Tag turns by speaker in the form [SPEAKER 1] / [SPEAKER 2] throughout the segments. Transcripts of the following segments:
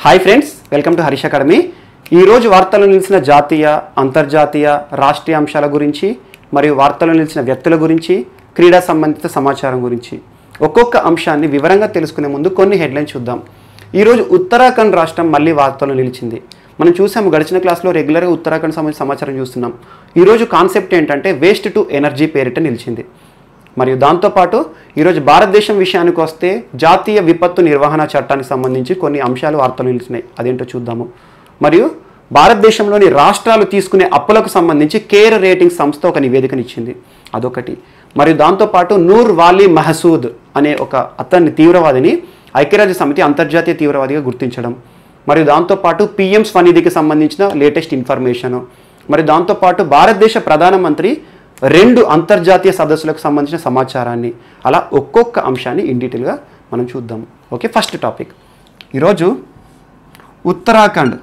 [SPEAKER 1] Hi friends welcome to Harish academy ఈరోజు వార్తల్లో నిలిచిన జాతీయ అంతర్జాతీయ రాష్ట్రీయ అంశాల గురించి మరియు వార్తల్లో నిలిచిన వ్యక్తుల గురించి క్రీడా సంబంధిత సమాచారం గురించి ఒక్కొక్క అంశాన్ని వివరంగా తెలుసుకునే ముందు కొన్ని హెడ్లైన్స్ చూద్దాం ఈరోజు ఉత్తరాఖండ్ రాష్ట్రం మళ్ళీ వార్తల్లో నిలిచింది మనం చూసాము గడిచిన క్లాస్లో రెగ్యులర్గా ఉత్తరాఖండ్ సంబంధించిన సమాచారం చూస్తున్నాం ఈరోజు కాన్సెప్ట్ ఏంటంటే వేస్ట్ టు ఎనర్జీ పేరిట నిలిచింది మరియు దాంతోపాటు ఈరోజు భారతదేశం విషయానికి వస్తే జాతీయ విపత్తు నిర్వహణ చట్టానికి సంబంధించి కొన్ని అంశాలు వార్తలు నిలిచినాయి అదేంటో చూద్దాము మరియు భారతదేశంలోని రాష్ట్రాలు తీసుకునే అప్పులకు సంబంధించి కేర్ రేటింగ్ సంస్థ ఒక నివేదికనిచ్చింది అదొకటి మరియు దాంతోపాటు నూర్ వాలీ మహసూద్ అనే ఒక అతన్ని తీవ్రవాదిని ఐక్యరాజ్య సమితి అంతర్జాతీయ తీవ్రవాదిగా గుర్తించడం మరియు దాంతోపాటు పిఎం స్వనిధికి సంబంధించిన లేటెస్ట్ ఇన్ఫర్మేషను మరి దాంతోపాటు భారతదేశ ప్రధానమంత్రి రెండు అంతర్జాతీయ సదస్సులకు సంబంధించిన సమాచారాన్ని అలా ఒక్కొక్క అంశాన్ని ఇన్ డీటెయిల్గా మనం చూద్దాం ఓకే ఫస్ట్ టాపిక్ ఈరోజు ఉత్తరాఖండ్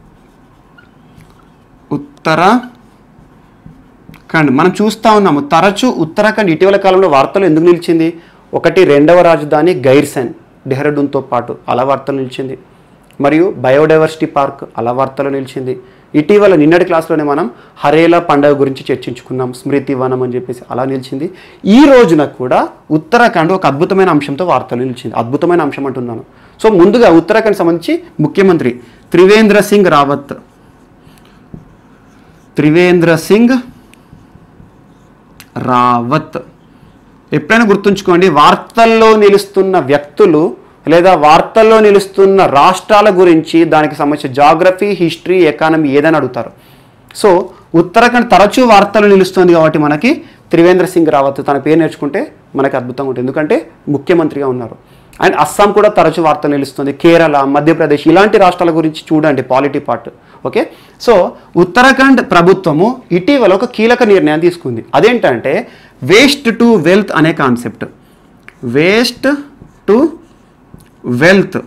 [SPEAKER 1] ఉత్తరాఖండ్ మనం చూస్తూ ఉన్నాము తరచూ ఉత్తరాఖండ్ ఇటీవల కాలంలో వార్తలు ఎందుకు నిలిచింది ఒకటి రెండవ రాజధాని గైర్సెన్ డెహ్రాడూన్తో పాటు అలా వార్తలు నిలిచింది మరియు బయోడైవర్సిటీ పార్క్ అలా వార్తలు నిలిచింది ఇటీవల నిన్నటి క్లాస్లోనే మనం హరేలా పండుగ గురించి చర్చించుకున్నాం స్మృతి వనం అని చెప్పేసి అలా నిలిచింది ఈ రోజున కూడా ఉత్తరాఖండ్ ఒక అద్భుతమైన అంశంతో వార్తలు నిలిచింది అద్భుతమైన అంశం అంటున్నాను సో ముందుగా ఉత్తరాఖండ్ సంబంధించి ముఖ్యమంత్రి త్రివేంద్ర సింగ్ రావత్ త్రివేంద్ర సింగ్ రావత్ ఎప్పుడైనా గుర్తుంచుకోండి వార్తల్లో నిలుస్తున్న వ్యక్తులు లేదా వార్తల్లో నిలుస్తున్న రాష్ట్రాల గురించి దానికి సంబంధించిన జాగ్రఫీ హిస్టరీ ఎకానమీ ఏదైనా అడుగుతారు సో ఉత్తరాఖండ్ తరచూ వార్తలు నిలుస్తుంది కాబట్టి మనకి త్రివేంద్ర సింగ్ రావత్ తన పేరు నేర్చుకుంటే మనకి అద్భుతంగా ఉంటుంది ఎందుకంటే ముఖ్యమంత్రిగా ఉన్నారు అండ్ అస్సాం కూడా తరచూ వార్తలు నిలుస్తుంది కేరళ మధ్యప్రదేశ్ ఇలాంటి రాష్ట్రాల గురించి చూడండి polity part okay so Uttarakhand ప్రభుత్వము ఇటీవల ఒక కీలక నిర్ణయం తీసుకుంది అదేంటంటే వేస్ట్ టు వెల్త్ అనే concept waste to wealth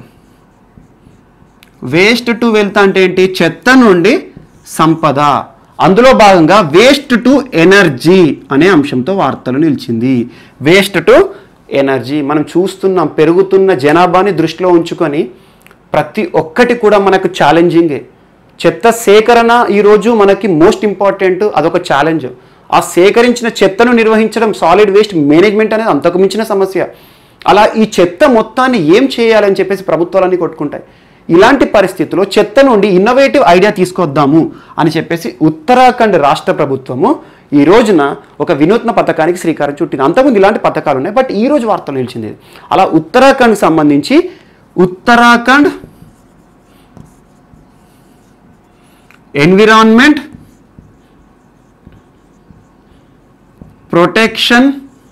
[SPEAKER 1] waste to wealth అంటే ఏంటి చెత్త నుండి సంపద అందులో భాగంగా వేస్ట్ టు ఎనర్జీ అనే అంశంతో వార్తలు నిలిచింది వేస్ట్ టు ఎనర్జీ మనం చూస్తున్నాం పెరుగుతున్న జనాభాని దృష్టిలో ఉంచుకొని ప్రతి ఒక్కటి కూడా మనకు ఛాలెంజింగే చెత్త సేకరణ ఈరోజు మనకి మోస్ట్ ఇంపార్టెంట్ అదొక ఛాలెంజ్ ఆ సేకరించిన చెత్తను నిర్వహించడం సాలిడ్ వేస్ట్ మేనేజ్మెంట్ అనేది అంతకు మించిన సమస్య అలా ఈ చెత్త మొత్తాన్ని ఏం చేయాలని చెప్పేసి ప్రభుత్వాలన్నీ కొట్టుకుంటాయి ఇలాంటి పరిస్థితుల్లో చెత్త నుండి ఇన్నోవేటివ్ ఐడియా తీసుకొద్దాము అని చెప్పేసి ఉత్తరాఖండ్ రాష్ట్ర ప్రభుత్వము ఈ రోజున ఒక వినూత్న పథకానికి శ్రీకారం చుట్టింది అంతకుముందు ఇలాంటి పథకాలు ఉన్నాయి బట్ ఈ రోజు వార్తలు నిలిచింది ఇది. అలా ఉత్తరాఖండ్ సంబంధించి Uttarakhand environment protection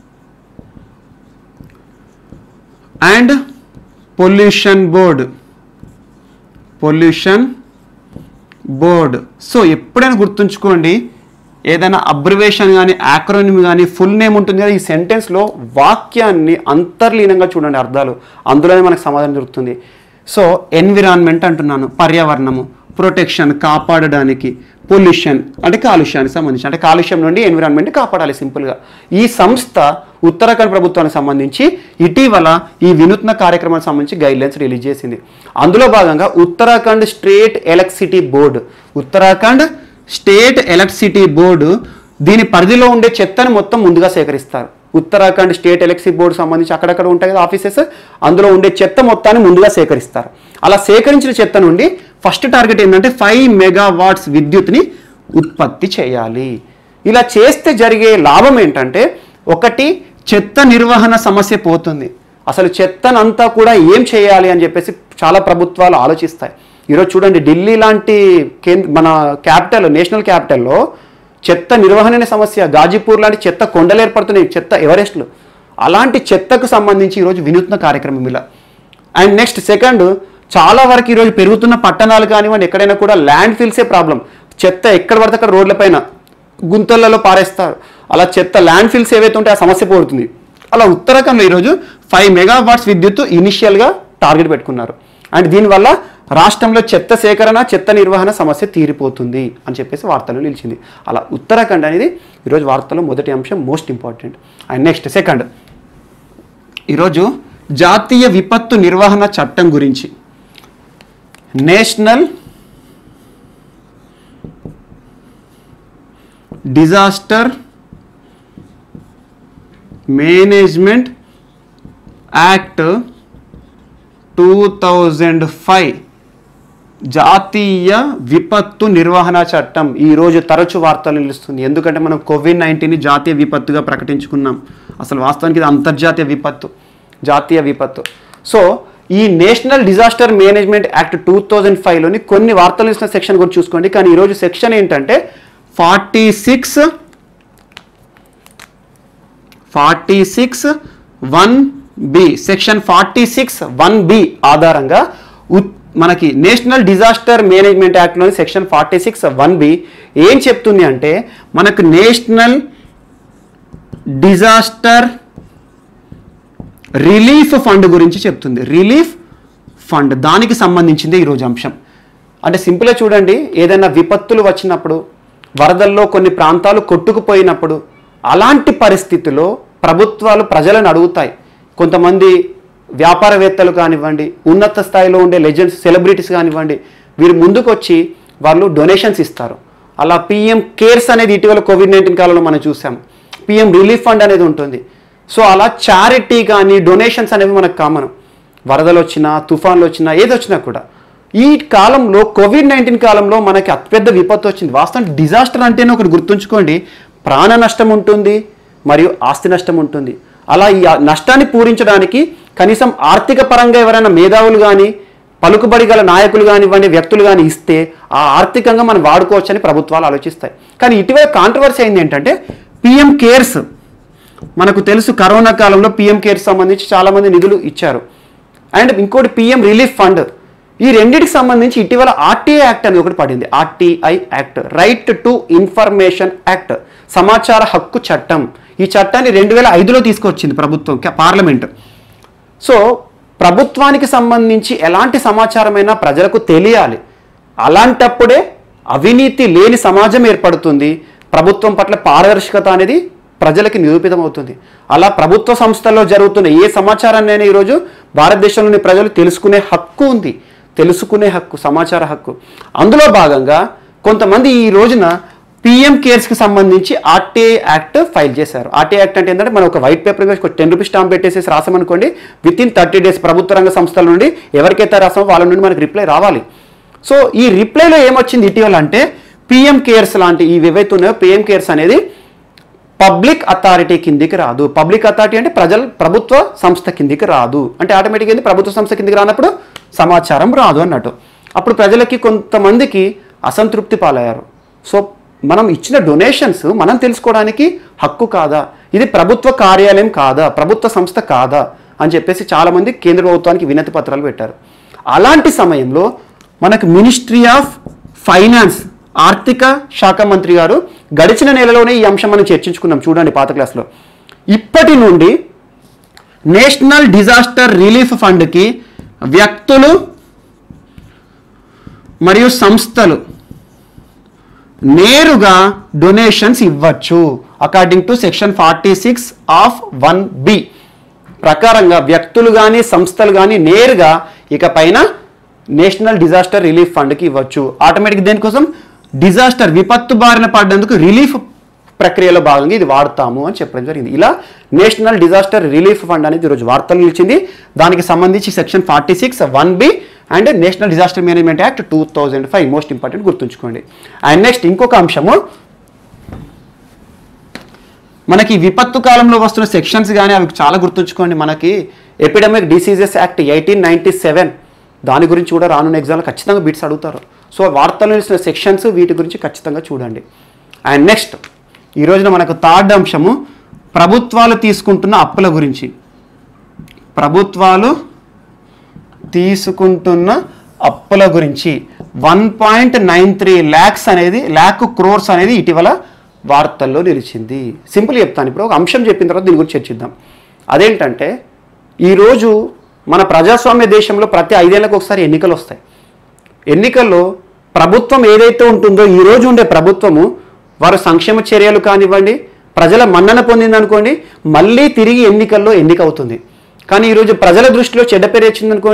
[SPEAKER 1] and pollution board pollution board so ఎప్పుడైనా గుర్తుంచుకోండి ఏదైనా అబ్రివేషన్ కానీ యాక్రోనిమ్ కానీ ఫుల్ నేమ్ ఉంటుంది కదా ఈ సెంటెన్స్లో వాక్యాన్ని అంతర్లీనంగా చూడండి అర్థాలు అందులోనే మనకు సమాధానం దొరుకుతుంది సో ఎన్విరాన్మెంట్ అంటున్నాను పర్యావరణము ప్రొటెక్షన్ కాపాడడానికి పొల్యూషన్ అంటే కాలుష్యానికి సంబంధించి అంటే కాలుష్యం నుండి ఎన్విరాన్మెంట్ కాపాడాలి సింపుల్గా ఈ సంస్థ ఉత్తరాఖండ్ ప్రభుత్వానికి సంబంధించి ఇటీవల ఈ వినూత్న కార్యక్రమానికి సంబంధించి గైడ్లైన్స్ రిలీజ్ చేసింది అందులో భాగంగా Uttarakhand state electricity board Uttarakhand state electricity board దీని పరిధిలో ఉండే చెత్తను మొత్తం ముందుగా సేకరిస్తారు ఉత్తరాఖండ్ స్టేట్ ఎలక్ట్రిసిటీ బోర్డు సంబంధించి అక్కడక్కడ ఉంటాయి కదా ఆఫీసెస్ అందులో ఉండే చెత్త మొత్తాన్ని ముందుగా సేకరిస్తారు అలా సేకరించిన చెత్త నుండి ఫస్ట్ టార్గెట్ ఏంటంటే ఫైవ్ మెగావాట్స్ విద్యుత్ని ఉత్పత్తి చేయాలి ఇలా చేస్తే జరిగే లాభం ఏంటంటే ఒకటి చెత్త నిర్వహణ సమస్య పోతుంది అసలు చెత్తనంతా కూడా ఏం చేయాలి అని చెప్పేసి చాలా ప్రభుత్వాలు ఆలోచిస్తాయి ఈరోజు చూడండి ఢిల్లీ లాంటి కేంద్ర మన క్యాపిటల్ నేషనల్ క్యాపిటల్లో చెత్త నిర్వహణ అనే సమస్య గాజీపూర్ లాంటి చెత్త కొండలు ఏర్పడుతున్నాయి చెత్త ఎవరెస్ట్లు అలాంటి చెత్తకు సంబంధించి ఈరోజు వినూత్న కార్యక్రమం ఇలా అండ్ నెక్స్ట్ సెకండ్ చాలా వరకు ఈరోజు పెరుగుతున్న పట్టణాలు కానివ్వండి ఎక్కడైనా కూడా ల్యాండ్ ఫిల్సే ప్రాబ్లం చెత్త ఎక్కడ పడితే అక్కడ రోడ్లపైన గుంతలలో పారేస్తారు అలా చెత్త ల్యాండ్ ఫిల్స్ ఏవైతే ఉంటే ఆ సమస్య పోతుంది అలా ఉత్తరాఖండ్లో ఈరోజు ఫైవ్ మెగావాట్స్ విద్యుత్ ఇనిషియల్గా టార్గెట్ పెట్టుకున్నారు అండ్ దీనివల్ల రాష్ట్రంలో చెత్త సేకరణ చెత్త నిర్వహణ సమస్య తీరిపోతుంది అని చెప్పేసి వార్తలు నిలిచింది అలా ఉత్తరాఖండ్ అనేది ఈరోజు వార్తలో మొదటి అంశం most important and next second ఈరోజు జాతీయ విపత్తు నిర్వహణ చట్టం గురించి national disaster management act two thousand five జాతీయ విపత్తు నిర్వహణ చట్టం ఈరోజు తరచు వార్తలు నిలుస్తుంది ఎందుకంటే మనం కోవిడ్ నైన్టీన్ని జాతీయ విపత్తుగా ప్రకటించుకున్నాం అసలు వాస్తవానికి ఇది అంతర్జాతీయ విపత్తు జాతీయ విపత్తు సో ఈ national disaster management act two thousand ఫైవ్లోని కొన్ని వార్తలు ఇస్తున్న సెక్షన్ గురించి చూసుకోండి కానీ ఈరోజు సెక్షన్ ఏంటంటే forty six forty six one B section forty six one B ఆధారంగా ఉత్- మనకి నేషనల్ డిజాస్టర్ మేనేజ్మెంట్ యాక్ట్లోని section forty six one B ఏం చెప్తుంది అంటే మనకు నేషనల్ డిజాస్టర్ రిలీఫ్ ఫండ్ గురించి చెప్తుంది రిలీఫ్ ఫండ్ దానికి సంబంధించింది ఈరోజు అంశం అంటే సింపుల్గా చూడండి ఏదైనా విపత్తులు వచ్చినప్పుడు వరదల్లో కొన్ని ప్రాంతాలు కొట్టుకుపోయినప్పుడు అలాంటి పరిస్థితిలో ప్రభుత్వాలు ప్రజలను అడుగుతాయి కొంతమంది వ్యాపారవేత్తలు కానివ్వండి ఉన్నత స్థాయిలో ఉండే లెజెండ్స్ సెలబ్రిటీస్ కానివ్వండి వీరు ముందుకు వచ్చి వాళ్ళు డొనేషన్స్ ఇస్తారు అలా పిఎం కేర్స్ అనేది ఇటీవల కోవిడ్ నైన్టీన్ కాలంలో మనం చూసాం పిఎం రిలీఫ్ ఫండ్ అనేది ఉంటుంది సో అలా చారిటీ కానీ డొనేషన్స్ అనేవి మనకు కామన్ వరదలు వచ్చినా తుఫాన్లు వచ్చినా ఏది వచ్చినా కూడా ఈ కాలంలో కోవిడ్ నైన్టీన్ కాలంలో మనకి అతిపెద్ద విపత్తు వచ్చింది వాస్తవం డిజాస్టర్ అంటేనే ఒకటి గుర్తుంచుకోండి ప్రాణ నష్టం ఉంటుంది మరియు ఆస్తి నష్టం ఉంటుంది అలా ఈ ఆ నష్టాన్ని పూరించడానికి కనీసం ఆర్థిక పరంగా ఎవరైనా మేధావులు కానీ పలుకుబడి గల నాయకులు కానివ్వండి వ్యక్తులు కానీ ఇస్తే ఆ ఆర్థికంగా మనం వాడుకోవచ్చని ప్రభుత్వాలు ఆలోచిస్తాయి కానీ ఇటీవల కాంట్రవర్సీ అయింది ఏంటంటే పిఎం కేర్స్ మనకు తెలుసు కరోనా కాలంలో పిఎం కేర్స్ సంబంధించి చాలామంది నిధులు ఇచ్చారు అండ్ ఇంకోటి పిఎం రిలీఫ్ ఫండ్ ఈ రెండింటికి సంబంధించి ఇటీవల ఆర్టీఐ యాక్ట్ అనేది ఒకటి పడింది RTI act right to information act సమాచార హక్కు చట్టం ఈ చట్టాన్ని రెండు వేల ఐదులో తీసుకొచ్చింది ప్రభుత్వం క- పార్లమెంట్ సో ప్రభుత్వానికి సంబంధించి ఎలాంటి సమాచారమైనా ప్రజలకు తెలియాలి అలాంటప్పుడే అవినీతి లేని సమాజం ఏర్పడుతుంది ప్రభుత్వం పట్ల పారదర్శకత అనేది ప్రజలకి నిరూపితమవుతుంది అలా ప్రభుత్వ సంస్థల్లో జరుగుతున్న ఏ సమాచారాన్ని ఈరోజు భారతదేశంలోని ప్రజలు తెలుసుకునే హక్కు ఉంది తెలుసుకునే హక్కు సమాచార హక్కు అందులో భాగంగా కొంతమంది ఈ రోజున పిఎం కేర్స్కి సంబంధించి ఆర్టీఐ యాక్ట్ ఫైల్ చేశారు ఆర్టీఐ యాక్ట్ అంటే ఏంటంటే మనం ఒక వైట్ పేపర్ మీద ఒక టెన్ రూపీస్ స్టాంప్ పెట్టేసి రాసామనుకోండి విత్ ఇన్ థర్టీ డేస్ ప్రభుత్వ రంగ సంస్థల నుండి ఎవరికైతే రాసామో వాళ్ళ నుండి మనకి రిప్లై రావాలి సో ఈ రిప్లైలో ఏమొచ్చింది ఇటీవల అంటే పిఎం కేర్స్ లాంటి ఈ ఏవైతే ఉన్నాయో పిఎం కేర్స్ అనేది పబ్లిక్ అథారిటీ కిందికి రాదు పబ్లిక్ అథారిటీ అంటే ప్రజల ప్రభుత్వ సంస్థ కిందికి రాదు అంటే ఆటోమేటిక్ ఏంది ప్రభుత్వ సంస్థ కిందికి రానప్పుడు సమాచారం రాదు అన్నట్టు అప్పుడు ప్రజలకి కొంతమందికి అసంతృప్తి పాలయ్యారు సో మనం ఇచ్చిన డొనేషన్స్ మనం తెలుసుకోవడానికి హక్కు కాదా ఇది ప్రభుత్వ కార్యాలయం కాదా ప్రభుత్వ సంస్థ కాదా అని చెప్పేసి చాలామంది కేంద్ర ప్రభుత్వానికి వినతి పత్రాలు పెట్టారు అలాంటి సమయంలో మనకు మినిస్ట్రీ ఆఫ్ ఫైనాన్స్ ఆర్థిక శాఖ మంత్రి గారు గడిచిన నెలలోనే ఈ అంశం మనం చర్చించుకున్నాం చూడండి పాత క్లాస్లో ఇప్పటి నుండి నేషనల్ డిజాస్టర్ రిలీఫ్ ఫండ్కి వ్యక్తులు మరియు సంస్థలు నేరుగా డొనేషన్స్ ఇవ్వచ్చు according to section forty six of one B ప్రకారంగా వ్యక్తులు కానీ సంస్థలు కానీ నేరుగా ఇక పైన నేషనల్ డిజాస్టర్ రిలీఫ్ ఫండ్కి ఇవ్వచ్చు ఆటోమేటిక్ దేనికోసం డిజాస్టర్ విపత్తు బారిన పడ్డందుకు రిలీఫ్ ప్రక్రియలో భాగంగా ఇది వాడతాము అని చెప్పడం జరిగింది ఇలా నేషనల్ డిజాస్టర్ రిలీఫ్ ఫండ్ అనేది ఈరోజు వార్తలు నిలిచింది దానికి సంబంధించి section forty six one B and national disaster management act two thousand five most important గుర్తుంచుకోండి అండ్ నెక్స్ట్ ఇంకొక అంశము మనకి విపత్తు కాలంలో వస్తున్న సెక్షన్స్ కానీ అవి చాలా గుర్తుంచుకోండి మనకి epidemic diseases act eighteen ninety seven దాని గురించి కూడా రానున్న ఎగ్జామ్లో ఖచ్చితంగా బీట్స్ అడుగుతారు సో వార్తలు నిలిచిన సెక్షన్స్ వీటి గురించి ఖచ్చితంగా చూడండి అండ్ నెక్స్ట్ ఈ రోజున మనకు థర్డ్ అంశము ప్రభుత్వాలు తీసుకుంటున్న అప్పుల గురించి ప్రభుత్వాలు తీసుకుంటున్న అప్పుల గురించి one point nine three lakhs అనేది ల్యాక్ క్రోర్స్ అనేది ఇటీవల వార్తల్లో నిలిచింది సింపుల్ చెప్తాను ఇప్పుడు ఒక అంశం చెప్పిన తర్వాత దీని గురించి చర్చిద్దాం అదేంటంటే ఈరోజు మన ప్రజాస్వామ్య దేశంలో ప్రతి ఐదేళ్లకు ఒకసారి ఎన్నికలు వస్తాయి ఎన్నికల్లో ప్రభుత్వం ఏదైతే ఉంటుందో ఈ రోజు ఉండే ప్రభుత్వము వారు సంక్షేమ చర్యలు కానివ్వండి ప్రజల మన్నన పొందిందనుకోండి మళ్ళీ తిరిగి ఎన్నికల్లో ఎన్నిక అవుతుంది కానీ ఈరోజు ప్రజల దృష్టిలో చెడ్డ పేరు వచ్చిందనుకోండి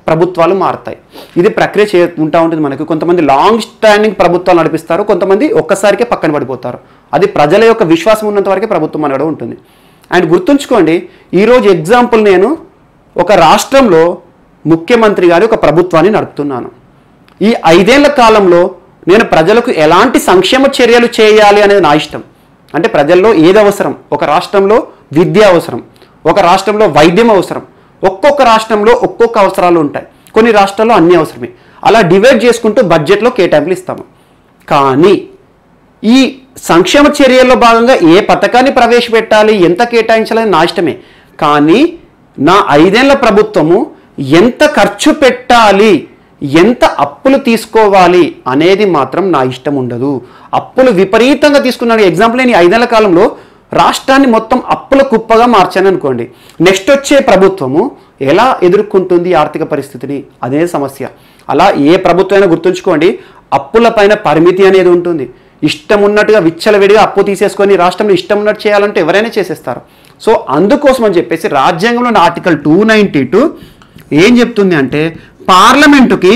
[SPEAKER 1] ప్రభుత్వాలు మారుతాయి ఇది ప్రక్రియ చే ఉంటా ఉంటుంది మనకి కొంతమంది లాంగ్ స్టాండింగ్ ప్రభుత్వాలు నడిపిస్తారు కొంతమంది ఒక్కసారికే పక్కన పడిపోతారు అది ప్రజల యొక్క విశ్వాసం ఉన్నంత వరకే ప్రభుత్వం అనడం ఉంటుంది అండ్ గుర్తుంచుకోండి ఈరోజు ఎగ్జాంపుల్ నేను ఒక రాష్ట్రంలో ముఖ్యమంత్రి గారి ఒక ప్రభుత్వాన్ని నడుపుతున్నాను ఈ ఐదేళ్ల కాలంలో నేను ప్రజలకు ఎలాంటి సంక్షేమ చర్యలు చేయాలి అనేది నా ఇష్టం అంటే ప్రజల్లో ఏది అవసరం ఒక రాష్ట్రంలో విద్య అవసరం ఒక రాష్ట్రంలో వైద్యం అవసరం ఒక్కొక్క రాష్ట్రంలో ఒక్కొక్క అవసరాలు ఉంటాయి కొన్ని రాష్ట్రాల్లో అన్ని అవసరమే అలా డివైడ్ చేసుకుంటూ బడ్జెట్లో కేటాయింపులు ఇస్తాము కానీ ఈ సంక్షేమ చర్యల్లో భాగంగా ఏ పథకాన్ని ప్రవేశపెట్టాలి ఎంత కేటాయించాలని నా ఇష్టమే కానీ నా ఐదేళ్ల ప్రభుత్వము ఎంత ఖర్చు పెట్టాలి ఎంత అప్పులు తీసుకోవాలి అనేది మాత్రం నా ఇష్టం ఉండదు అప్పులు విపరీతంగా తీసుకున్నాను ఎగ్జాంపుల్ నేను ఈ ఐదేళ్ల కాలంలో రాష్ట్రాన్ని మొత్తం అప్పుల కుప్పగా మార్చాను అనుకోండి నెక్స్ట్ వచ్చే ప్రభుత్వము ఎలా ఎదుర్కొంటుంది ఈ ఆర్థిక పరిస్థితిని అదే సమస్య అలా ఏ ప్రభుత్వం అయినా గుర్తుంచుకోండి అప్పుల పైన పరిమితి అనేది ఉంటుంది ఇష్టం ఉన్నట్టుగా విచ్చలవిడిగా అప్పు తీసేసుకొని రాష్ట్రంలో ఇష్టం ఉన్నట్టు చేయాలంటే ఎవరైనా చేసేస్తారు సో అందుకోసం అని చెప్పేసి రాజ్యాంగంలో ఆర్టికల్ టూ నైంటీ టూ ఏం చెప్తుంది అంటే పార్లమెంటుకి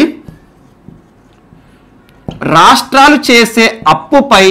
[SPEAKER 1] రాష్ట్రాలు చేసే అప్పుపై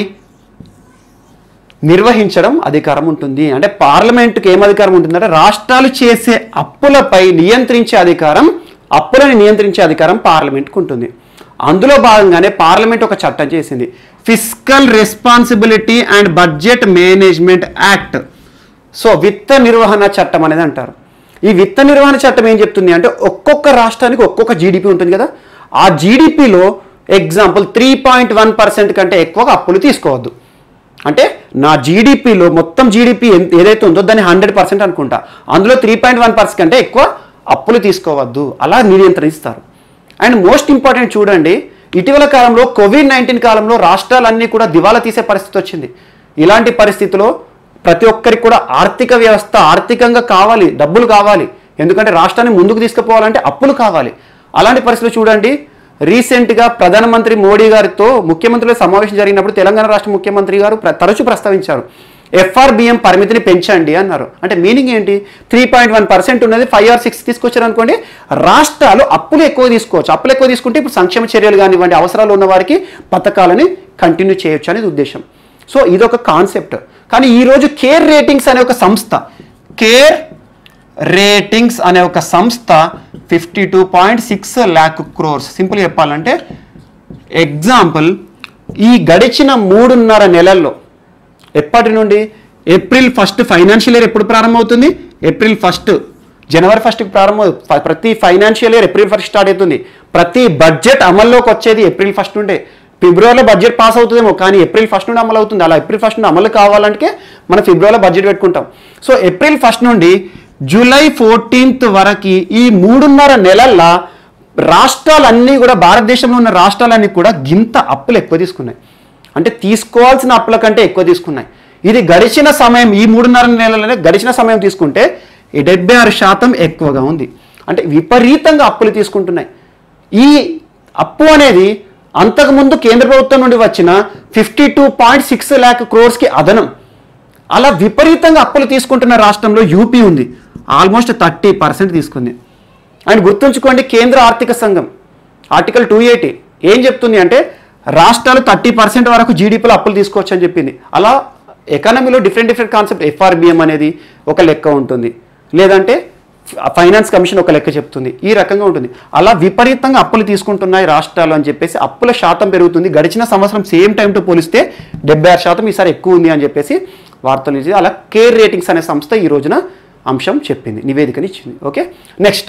[SPEAKER 1] నిర్వహించడం అధికారం ఉంటుంది అంటే పార్లమెంటుకి ఏం అధికారం ఉంటుందంటే రాష్ట్రాలు చేసే అప్పులపై నియంత్రించే అధికారం అప్పులని నియంత్రించే అధికారం పార్లమెంట్కి ఉంటుంది అందులో భాగంగానే పార్లమెంట్ ఒక చట్టం చేసింది physical responsibility and budget management act so విత్త నిర్వహణ చట్టం అనేది అంటారు ఈ విత్త నిర్వహణ చట్టం ఏం చెప్తుంది అంటే ఒక్కొక్క రాష్ట్రానికి ఒక్కొక్క జీడిపి ఉంటుంది కదా ఆ జీడిపిలో example three point one percent కంటే ఎక్కువగా అప్పులు తీసుకోవద్దు అంటే నా జీడిపిలో మొత్తం జీడిపి ఏదైతే ఉందో దాన్ని హండ్రెడ్ పర్సెంట్ అనుకుంటా అందులో త్రీ పాయింట్ వన్ పర్సెంట్ కంటే ఎక్కువ అప్పులు తీసుకోవద్దు అలా నియంత్రిస్తారు అండ్ మోస్ట్ ఇంపార్టెంట్ చూడండి ఇటీవల కాలంలో కోవిడ్ నైన్టీన్ కాలంలో రాష్ట్రాలన్నీ కూడా దివాలా తీసే పరిస్థితి వచ్చింది ఇలాంటి పరిస్థితిలో ప్రతి ఒక్కరికి కూడా ఆర్థిక వ్యవస్థ ఆర్థికంగా కావాలి డబ్బులు కావాలి ఎందుకంటే రాష్ట్రాన్ని ముందుకు తీసుకుపోవాలంటే అప్పులు కావాలి అలాంటి పరిస్థితులు చూడండి రీసెంట్గా ప్రధానమంత్రి మోడీ గారితో ముఖ్యమంత్రుల సమావేశం జరిగినప్పుడు తెలంగాణ రాష్ట్ర ముఖ్యమంత్రి గారు ప్ర- తరచూ ప్రస్తావించారు ఎఫ్ఆర్బిఎం పరిమితిని పెంచండి అన్నారు అంటే మీనింగ్ ఏంటి త్రీ పాయింట్ వన్ పర్సెంట్ ఉన్నది ఫైవ్ ఆర్ సిక్స్ తీసుకొచ్చారు అనుకోండి రాష్ట్రాలు అప్పులు ఎక్కువ తీసుకోవచ్చు అప్పులు ఎక్కువ తీసుకుంటే ఇప్పుడు సంక్షేమ చర్యలు కానివ్వండి అవసరాలు ఉన్న వారికి పథకాలని కంటిన్యూ చేయొచ్చు అనేది ఉద్దేశం సో ఇదొక కాన్సెప్ట్ కానీ ఈరోజు కేర్ రేటింగ్స్ అనే ఒక సంస్థ కేర్ రేటింగ్స్ అనే ఒక సంస్థ fifty two point six lakh crores simple చెప్పాలంటే ఎగ్జాంపుల్ ఈ గడిచిన మూడున్నర నెలల్లో ఎప్పటి నుండి ఏప్రిల్ ఫస్ట్ ఫైనాన్షియల్ ఇయర్ ఎప్పుడు ప్రారంభమవుతుంది ఏప్రిల్ ఫస్ట్ జనవరి ఫస్ట్కి ప్రారంభం ఫ- ప్రతి financial year April first start అవుతుంది ప్రతి బడ్జెట్ అమల్లోకి వచ్చేది ఏప్రిల్ ఫస్ట్ నుండే ఫిబ్రవరిలో బడ్జెట్ పాస్ అవుతుందేమో కానీ ఏప్రిల్ ఫస్ట్ నుండి అమలు అవుతుంది అలా ఏప్రిల్ ఫస్ట్ నుండి అమలు కావాలంటే మనం ఫిబ్రవరిలో బడ్జెట్ పెట్టుకుంటాం సో ఏప్రిల్ ఫస్ట్ నుండి జూలై ఫోర్టీన్త్ వరకు ఈ మూడున్నర నెలల్లో రాష్ట్రాలన్నీ కూడా భారతదేశంలో ఉన్న రాష్ట్రాలన్నీ కూడా గింత అప్పులు ఎక్కువ తీసుకున్నాయి అంటే తీసుకోవాల్సిన అప్పుల కంటే ఎక్కువ తీసుకున్నాయి ఇది గడిచిన సమయం ఈ మూడున్నర నెలలనే గడిచిన సమయం తీసుకుంటే ఈ డెబ్బై ఆరు శాతం ఎక్కువగా ఉంది అంటే విపరీతంగా అప్పులు తీసుకుంటున్నాయి ఈ అప్పు అనేది అంతకుముందు కేంద్ర ప్రభుత్వం నుండి వచ్చిన fifty two point six lakh క్రోర్స్కి అదనం అలా విపరీతంగా అప్పులు తీసుకుంటున్న రాష్ట్రంలో యూపీ ఉంది ఆల్మోస్ట్ థర్టీ పర్సెంట్ తీసుకుంది అండ్ గుర్తుంచుకోండి కేంద్ర ఆర్థిక సంఘం ఆర్టికల్ టూ ఎయిటీ ఏం చెప్తుంది అంటే రాష్ట్రాలు థర్టీ పర్సెంట్ వరకు జీడిపిలో అప్పులు తీసుకోవచ్చు అని చెప్పింది అలా ఎకానమీలో డిఫరెంట్ డిఫరెంట్ కాన్సెప్ట్ ఎఫ్ఆర్బిఎం అనేది ఒక లెక్క ఉంటుంది లేదంటే ఫైనాన్స్ కమిషన్ ఒక లెక్క చెప్తుంది ఈ రకంగా ఉంటుంది అలా విపరీతంగా అప్పులు తీసుకుంటున్నాయి రాష్ట్రాలు అని చెప్పేసి అప్పుల శాతం పెరుగుతుంది గడిచిన సంవత్సరం సేమ్ టైంతో పోలిస్తే డెబ్బై ఆరు శాతం ఈసారి ఎక్కువ ఉంది అని చెప్పేసి వార్తలు ఇచ్చింది అలా కేర్ రేటింగ్స్ అనే సంస్థ ఈ రోజున అంశం చెప్పింది నివేదికని ఇచ్చింది ఓకే నెక్స్ట్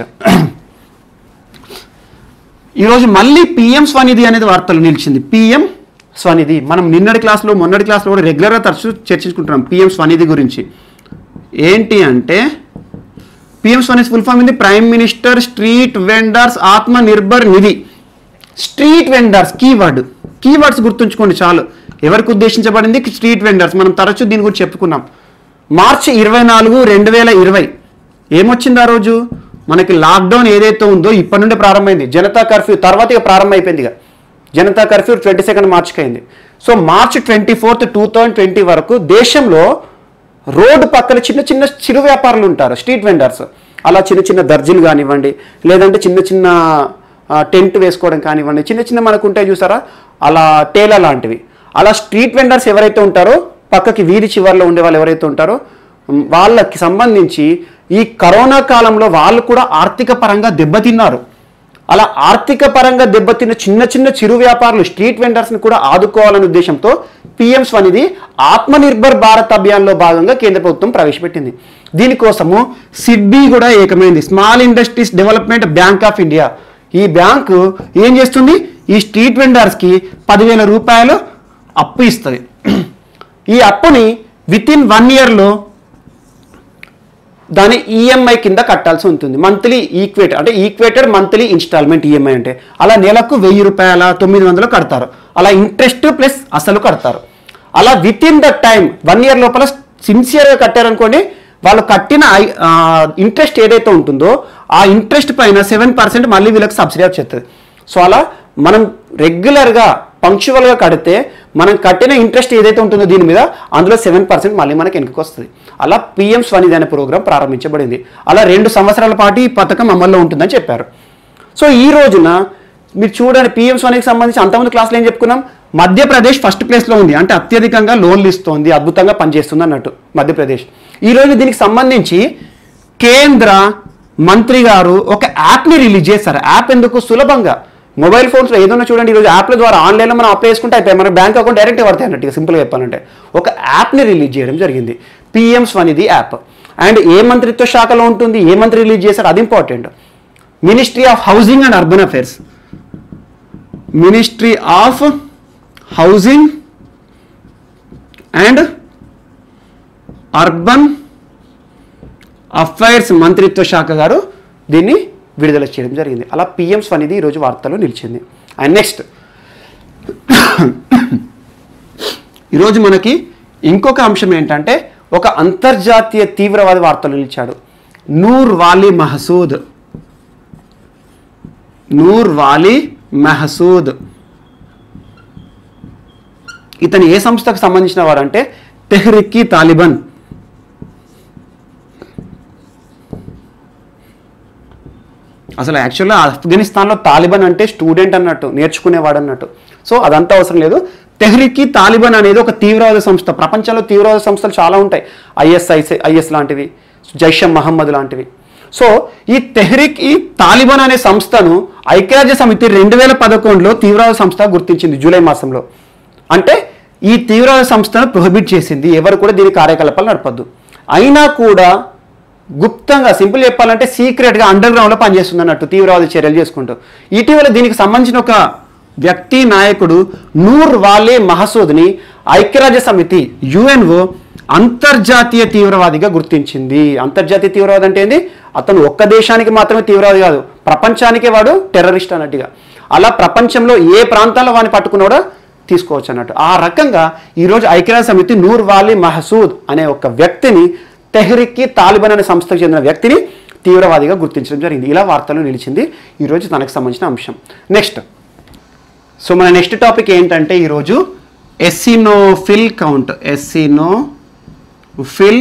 [SPEAKER 1] ఈరోజు మళ్ళీ పిఎం స్వనిధి అనేది వార్తలు నిలిచింది పిఎం స్వనిధి మనం నిన్నటి క్లాస్లో మొన్నటి క్లాస్లో కూడా రెగ్యులర్గా తరచూ చర్చించుకుంటున్నాం పిఎం స్వనిధి గురించి ఏంటి అంటే పిఎం స్వనిధి ఫుల్ ఫామ్ ఇది prime minister street vendors Atma Nirbhar Nidhi street vendors keyword keywords గుర్తుంచుకోండి చాలు ఎవరికి ఉద్దేశించబడింది స్ట్రీట్ వెండర్స్ మనం తరచూ దీని గురించి చెప్పుకున్నాం మార్చి ఇరవై నాలుగు రెండు వేల ఇరవై ఏమొచ్చింది ఆ రోజు మనకి లాక్డౌన్ ఏదైతే ఉందో ఇప్పటి నుండి ప్రారంభమైంది జనతా కర్ఫ్యూ తర్వాత ఇక ప్రారంభం అయిపోయింది ఇక జనతా కర్ఫ్యూ ట్వంటీ సెకండ్ మార్చికి అయింది so March twenty fourth two thousand twenty వరకు దేశంలో రోడ్డు పక్కన చిన్న చిన్న చిరు వ్యాపారులు ఉంటారు స్ట్రీట్ వెండర్స్ అలా చిన్న చిన్న దర్జీలు కానివ్వండి లేదంటే చిన్న చిన్న ఆ, టెంట్ వేసుకోవడం కానివ్వండి చిన్న చిన్న మనకు ఉంటాయి చూసారా అలా టేల లాంటివి అలా స్ట్రీట్ వెండర్స్ ఎవరైతే ఉంటారో పక్కకి వీధి చివర్లో ఉండే వాళ్ళు ఎవరైతే ఉంటారో ఉమ్, వాళ్ళకి సంబంధించి ఈ కరోనా కాలంలో వాళ్ళు కూడా ఆర్థిక పరంగా దెబ్బతిన్నారు అలా ఆర్థిక పరంగా దెబ్బతిన్న చిన్న చిన్న చిరు వ్యాపారులు స్ట్రీట్ వెండర్స్ని కూడా ఆదుకోవాలనే ఉద్దేశంతో పిఎం స్వనిధి ఆత్మనిర్భర్ భారత్ అభియాన్లో భాగంగా కేంద్ర ప్రభుత్వం ప్రవేశపెట్టింది దీనికోసము సిడ్బీ కూడా ఏకమైంది small industries development bank of India ఈ బ్యాంకు ఏం చేస్తుంది ఈ స్ట్రీట్ వెండర్స్కి పదివేల రూపాయలు అప్పు ఇస్తుంది ఈ అప్పుని విత్ ఇన్ వన్ ఇయర్లో దాని ఈఎంఐ కింద కట్టాల్సి ఉంటుంది మంత్లీ ఈక్వేటెడ్ అంటే ఈక్వేటెడ్ మంత్లీ ఇన్స్టాల్మెంట్ ఈఎంఐ అంటే అలా నెలకు వెయ్యి రూపాయల తొమ్మిది వందలు కడతారు అలా ఇంట్రెస్ట్ ప్లస్ అసలు కడతారు అలా within the time one year లోపల సిన్సియర్గా కట్టారనుకోండి వాళ్ళు కట్టిన ఇంట్రెస్ట్ ఏదైతే ఉంటుందో ఆ ఇంట్రెస్ట్ పైన సెవెన్ పర్సెంట్ మళ్ళీ వీళ్ళకి సబ్సిడీ వచ్చేస్తుంది సో అలా మనం రెగ్యులర్గా పంక్చువల్గా కడితే మనం కట్టిన ఇంట్రెస్ట్ ఏదైతే ఉంటుందో దీని మీద అందులో సెవెన్ పర్సెంట్ మళ్ళీ మనకి వెనక్కి వస్తుంది అలా పిఎం స్వనిధి అనే ప్రోగ్రాం ప్రారంభించబడింది అలా రెండు సంవత్సరాల పాటు ఈ పథకం అమల్లో ఉంటుందని చెప్పారు సో ఈ రోజున మీరు చూడండి పిఎం స్వనిధికి సంబంధించి అంతమంది క్లాసులు ఏం చెప్పుకున్నాం మధ్యప్రదేశ్ ఫస్ట్ ప్లేస్లో ఉంది అంటే అత్యధికంగా లోన్లు ఇస్తోంది అద్భుతంగా పనిచేస్తుంది అన్నట్టు మధ్యప్రదేశ్ ఈరోజు దీనికి సంబంధించి కేంద్ర మంత్రి గారు ఒక యాప్ని రిలీజ్ చేశారు యాప్ ఎందుకు సులభంగా మొబైల్ ఫోన్స్లో ఏదైనా చూడండి ఈరోజు యాప్ల ద్వారా ఆన్లైన్లో మనం అప్లై చేసుకుంటే అయిపోయి మన బ్యాంక్ అకౌంట్ డైరెక్ట్ పడతాయి అన్నట్టు సింపుల్గా చెప్పాలంటే ఒక యాప్ని రిలీజ్ చేయడం జరిగింది పిఎం స్వనిధి యాప్ అండ్ ఏ మంత్రిత్వ శాఖలో ఉంటుంది ఏ మంత్రి రిలీజ్ చేశారు అది important ministry of housing and urban affairs ministry of housing and urban affairs మంత్రిత్వ శాఖ గారు దీన్ని విడుదల చేయడం జరిగింది అలా పిఎం స్వనిధి ఈరోజు వార్తల్లో నిలిచింది అండ్ నెక్స్ట్ ఈరోజు మనకి ఇంకొక అంశం ఏంటంటే ఒక అంతర్జాతీయ తీవ్రవాది వార్తలు నిలిచాడు నూర్ వాలి మహసూద్ నూర్ వాలి మహసూద్ ఇతను ఏ సంస్థకు సంబంధించిన వాడంటే తెహ్రిక్కి తాలిబన్ అసలు యాక్చువల్గా ఆఫ్ఘనిస్తాన్లో తాలిబాన్ అంటే స్టూడెంట్ అన్నట్టు నేర్చుకునేవాడు అన్నట్టు సో అదంతా అవసరం లేదు తెహ్రిక్కి తాలిబాన్ అనేది ఒక తీవ్రవాద సంస్థ ప్రపంచంలో తీవ్రవాద సంస్థలు చాలా ఉంటాయి ఐఎస్ఐస్ ఐఎస్ లాంటివి జైషం మహమ్మద్ లాంటివి సో ఈ తెహ్రిక్ ఈ తాలిబాన్ అనే సంస్థను ఐక్యరాజ్య సమితి రెండు వేల పదకొండులో తీవ్రవాద సంస్థ గుర్తించింది జూలై మాసంలో అంటే ఈ తీవ్రవాద సంస్థను ప్రొహిబిట్ చేసింది ఎవరు కూడా దీని కార్యకలాపాలు నడపద్దు అయినా కూడా గుప్తంగా సింపుల్ చెప్పాలంటే సీక్రెట్గా అండర్ గ్రౌండ్లో పనిచేస్తుంది అన్నట్టు తీవ్రవాద చర్యలు చేసుకుంటూ ఇటీవల దీనికి సంబంధించిన ఒక వ్యక్తి నాయకుడు నూర్ వాలే మహసూద్ని ఐక్యరాజ్య సమితి యుఎన్ఓ అంతర్జాతీయ తీవ్రవాదిగా గుర్తించింది అంతర్జాతీయ తీవ్రవాది అంటే ఏంది అతను ఒక్క దేశానికి మాత్రమే తీవ్రవాది కాదు ప్రపంచానికే వాడు టెర్రరిస్ట్ అన్నట్టుగా అలా ప్రపంచంలో ఏ ప్రాంతాల్లో వాడిని పట్టుకున్నాడో తీసుకోవచ్చు అన్నట్టు ఆ రకంగా ఈరోజు ఐక్యరాజ్య సమితి నూర్ వాలి మహసూద్ అనే ఒక వ్యక్తిని తెహ్రిక్కి తాలిబాన్ అనే సంస్థకు చెందిన వ్యక్తిని తీవ్రవాదిగా గుర్తించడం జరిగింది ఇలా వార్తలు నిలిచింది ఈరోజు తనకు సంబంధించిన అంశం నెక్స్ట్ సో మన నెక్స్ట్ టాపిక్ ఏంటంటే ఈరోజు eosinophil count eosinophil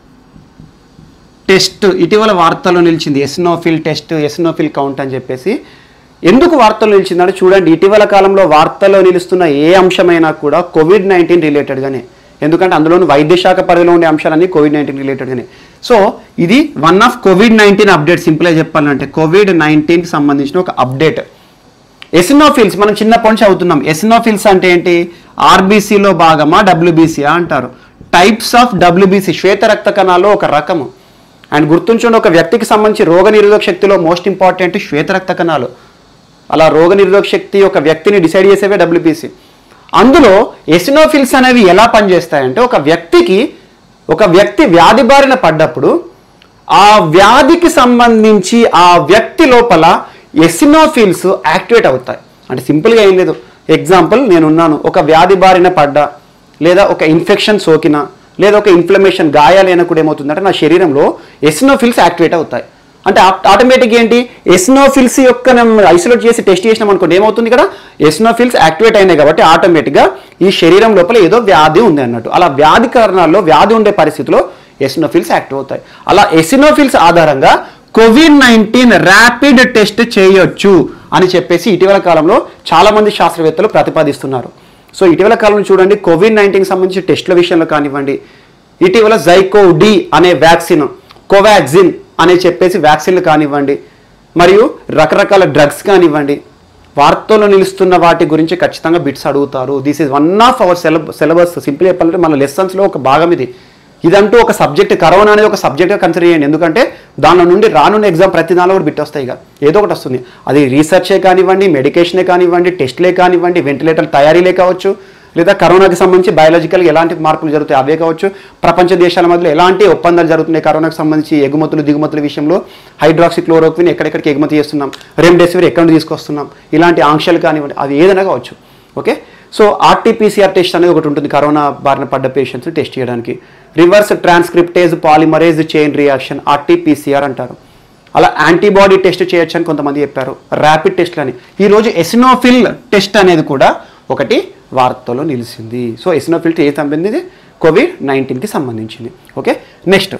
[SPEAKER 1] test ఇటీవల వార్తల్లో నిలిచింది ఎస్నోఫిల్ టెస్ట్ ఎస్నోఫిల్ కౌంట్ అని చెప్పేసి ఎందుకు వార్తల్లో నిలిచిందంటే చూడండి ఇటీవల కాలంలో వార్తల్లో నిలుస్తున్న ఏ అంశమైనా కూడా కోవిడ్ నైన్టీన్ రిలేటెడ్గానే ఎందుకంటే అందులోని వైద్య శాఖ పరిధిలో ఉండే అంశాలన్నీ కోవిడ్ నైన్టీన్ రిలేటెడ్గానే సో ఇది one of COVID nineteen update సింపుల్గా చెప్పాలంటే కోవిడ్ నైన్టీన్కి సంబంధించిన ఒక అప్డేట్ ఎసినోఫిల్స్ మనం చిన్నప్పటి నుంచి అవుతున్నాం ఎసినోఫిల్స్ అంటే ఏంటి ఆర్బీసీలో భాగమా డబ్ల్యూబీసీయా అంటారు టైప్స్ ఆఫ్ డబ్ల్యూబీసీ శ్వేత రక్త కణాల్లో ఒక రకము అండ్ గుర్తుంచుకోండి ఒక వ్యక్తికి సంబంధించి రోగ నిరోధక శక్తిలో మోస్ట్ ఇంపార్టెంట్ శ్వేత రక్త కణాలు అలా రోగ నిరోధక శక్తి ఒక వ్యక్తిని డిసైడ్ చేసేవే డబ్ల్యూబీసీ అందులో ఎసినోఫిల్స్ అనేవి ఎలా పనిచేస్తాయంటే ఒక వ్యక్తికి ఒక వ్యక్తి వ్యాధి బారిన పడ్డప్పుడు ఆ వ్యాధికి సంబంధించి ఆ వ్యక్తి లోపల ఎసినోఫిల్స్ యాక్టివేట్ అవుతాయి అంటే సింపుల్గా ఏం లేదు ఎగ్జాంపుల్ నేనున్నాను ఒక వ్యాధి బారిన పడ్డా లేదా ఒక ఇన్ఫెక్షన్ సోకినా లేదా ఒక ఇన్ఫ్లమేషన్ గాయాలైనప్పుడు ఏమవుతుందంటే నా శరీరంలో ఎసినోఫిల్స్ యాక్టివేట్ అవుతాయి అంటే ఆటోమేటిక్ ఏంటి ఎస్నోఫిల్స్ యొక్క ఐసోలేట్ చేసి టెస్ట్ చేసినాం అనుకోండి ఏమవుతుంది ఇక్కడ ఎస్నోఫిల్స్ యాక్టివేట్ అయినాయి కాబట్టి ఆటోమేటిక్గా ఈ శరీరం లోపల ఏదో వ్యాధి ఉంది అన్నట్టు అలా వ్యాధి కారణాల్లో వ్యాధి ఉండే పరిస్థితిలో ఎస్నోఫిల్స్ యాక్టివ్ అవుతాయి అలా ఎసినోఫిల్స్ ఆధారంగా కోవిడ్ నైన్టీన్ ర్యాపిడ్ టెస్ట్ చేయొచ్చు అని చెప్పేసి ఇటీవల కాలంలో చాలా మంది శాస్త్రవేత్తలు ప్రతిపాదిస్తున్నారు సో ఇటీవల కాలంలో చూడండి కోవిడ్ నైన్టీన్కి సంబంధించి టెస్టుల విషయంలో కానివ్వండి ఇటీవల జైకో డి అనే వ్యాక్సిన్ కోవాక్సిన్ అనే చెప్పేసి వ్యాక్సిన్లు కానివ్వండి మరియు రకరకాల డ్రగ్స్ కానివ్వండి వార్తల్లో నిలుస్తున్న వాటి గురించి ఖచ్చితంగా బిట్స్ అడుగుతారు this is one of our sylla syllabus simple చెప్పాలంటే మన లెసన్స్లో ఒక భాగం ఇది ఇదంటూ ఒక సబ్జెక్ట్ కరోనా అనేది ఒక సబ్జెక్ట్గా కన్సిడర్ చేయండి ఎందుకంటే దానిలో నుండి రానున్న ఎగ్జామ్ ప్రతి దానిలో కూడా బిట్ వస్తాయి ఇక ఏదో ఒకటి వస్తుంది అది రీసెర్చే కానివ్వండి మెడికేషనే కానివ్వండి టెస్ట్లే కానివ్వండి వెంటిలేటర్ తయారీలే కావచ్చు లేదా కరోనాకి సంబంధించి బయాలజికల్ ఎలాంటి మార్పులు జరుగుతాయి అవే కావచ్చు ప్రపంచ దేశాల మధ్యలో ఎలాంటి ఒప్పందాలు జరుగుతున్నాయి కరోనాకి సంబంధించి ఎగుమతులు దిగుమతుల విషయంలో హైడ్రాక్సి క్లోరోక్విన్ ఎక్కడెక్కడికి ఎగుమతి చేస్తున్నాం రెమ్డెసివిర్ ఎక్కడ నుంచి తీసుకొస్తున్నాం ఇలాంటి ఆంక్షలు కానివ్వండి అది ఏదైనా కావచ్చు ఓకే సో ఆర్టీపీసీఆర్ టెస్ట్ అనేది ఒకటి ఉంటుంది కరోనా బారిన పడ్డ పేషెంట్స్ టెస్ట్ చేయడానికి reverse transcriptase polymerase chain reaction RTPCR అంటారు అలా యాంటీబాడీ టెస్ట్ చేయొచ్చు అని కొంతమంది చెప్పారు ర్యాపిడ్ టెస్ట్లు అని ఈరోజు ఎసినోఫిల్ టెస్ట్ అనేది కూడా ఒకటి వార్తలో నిలిచింది సో ఎసినోఫిల్ ఏ సంబంధించి కోవిడ్ నైన్టీన్కి సంబంధించింది ఓకే నెక్స్ట్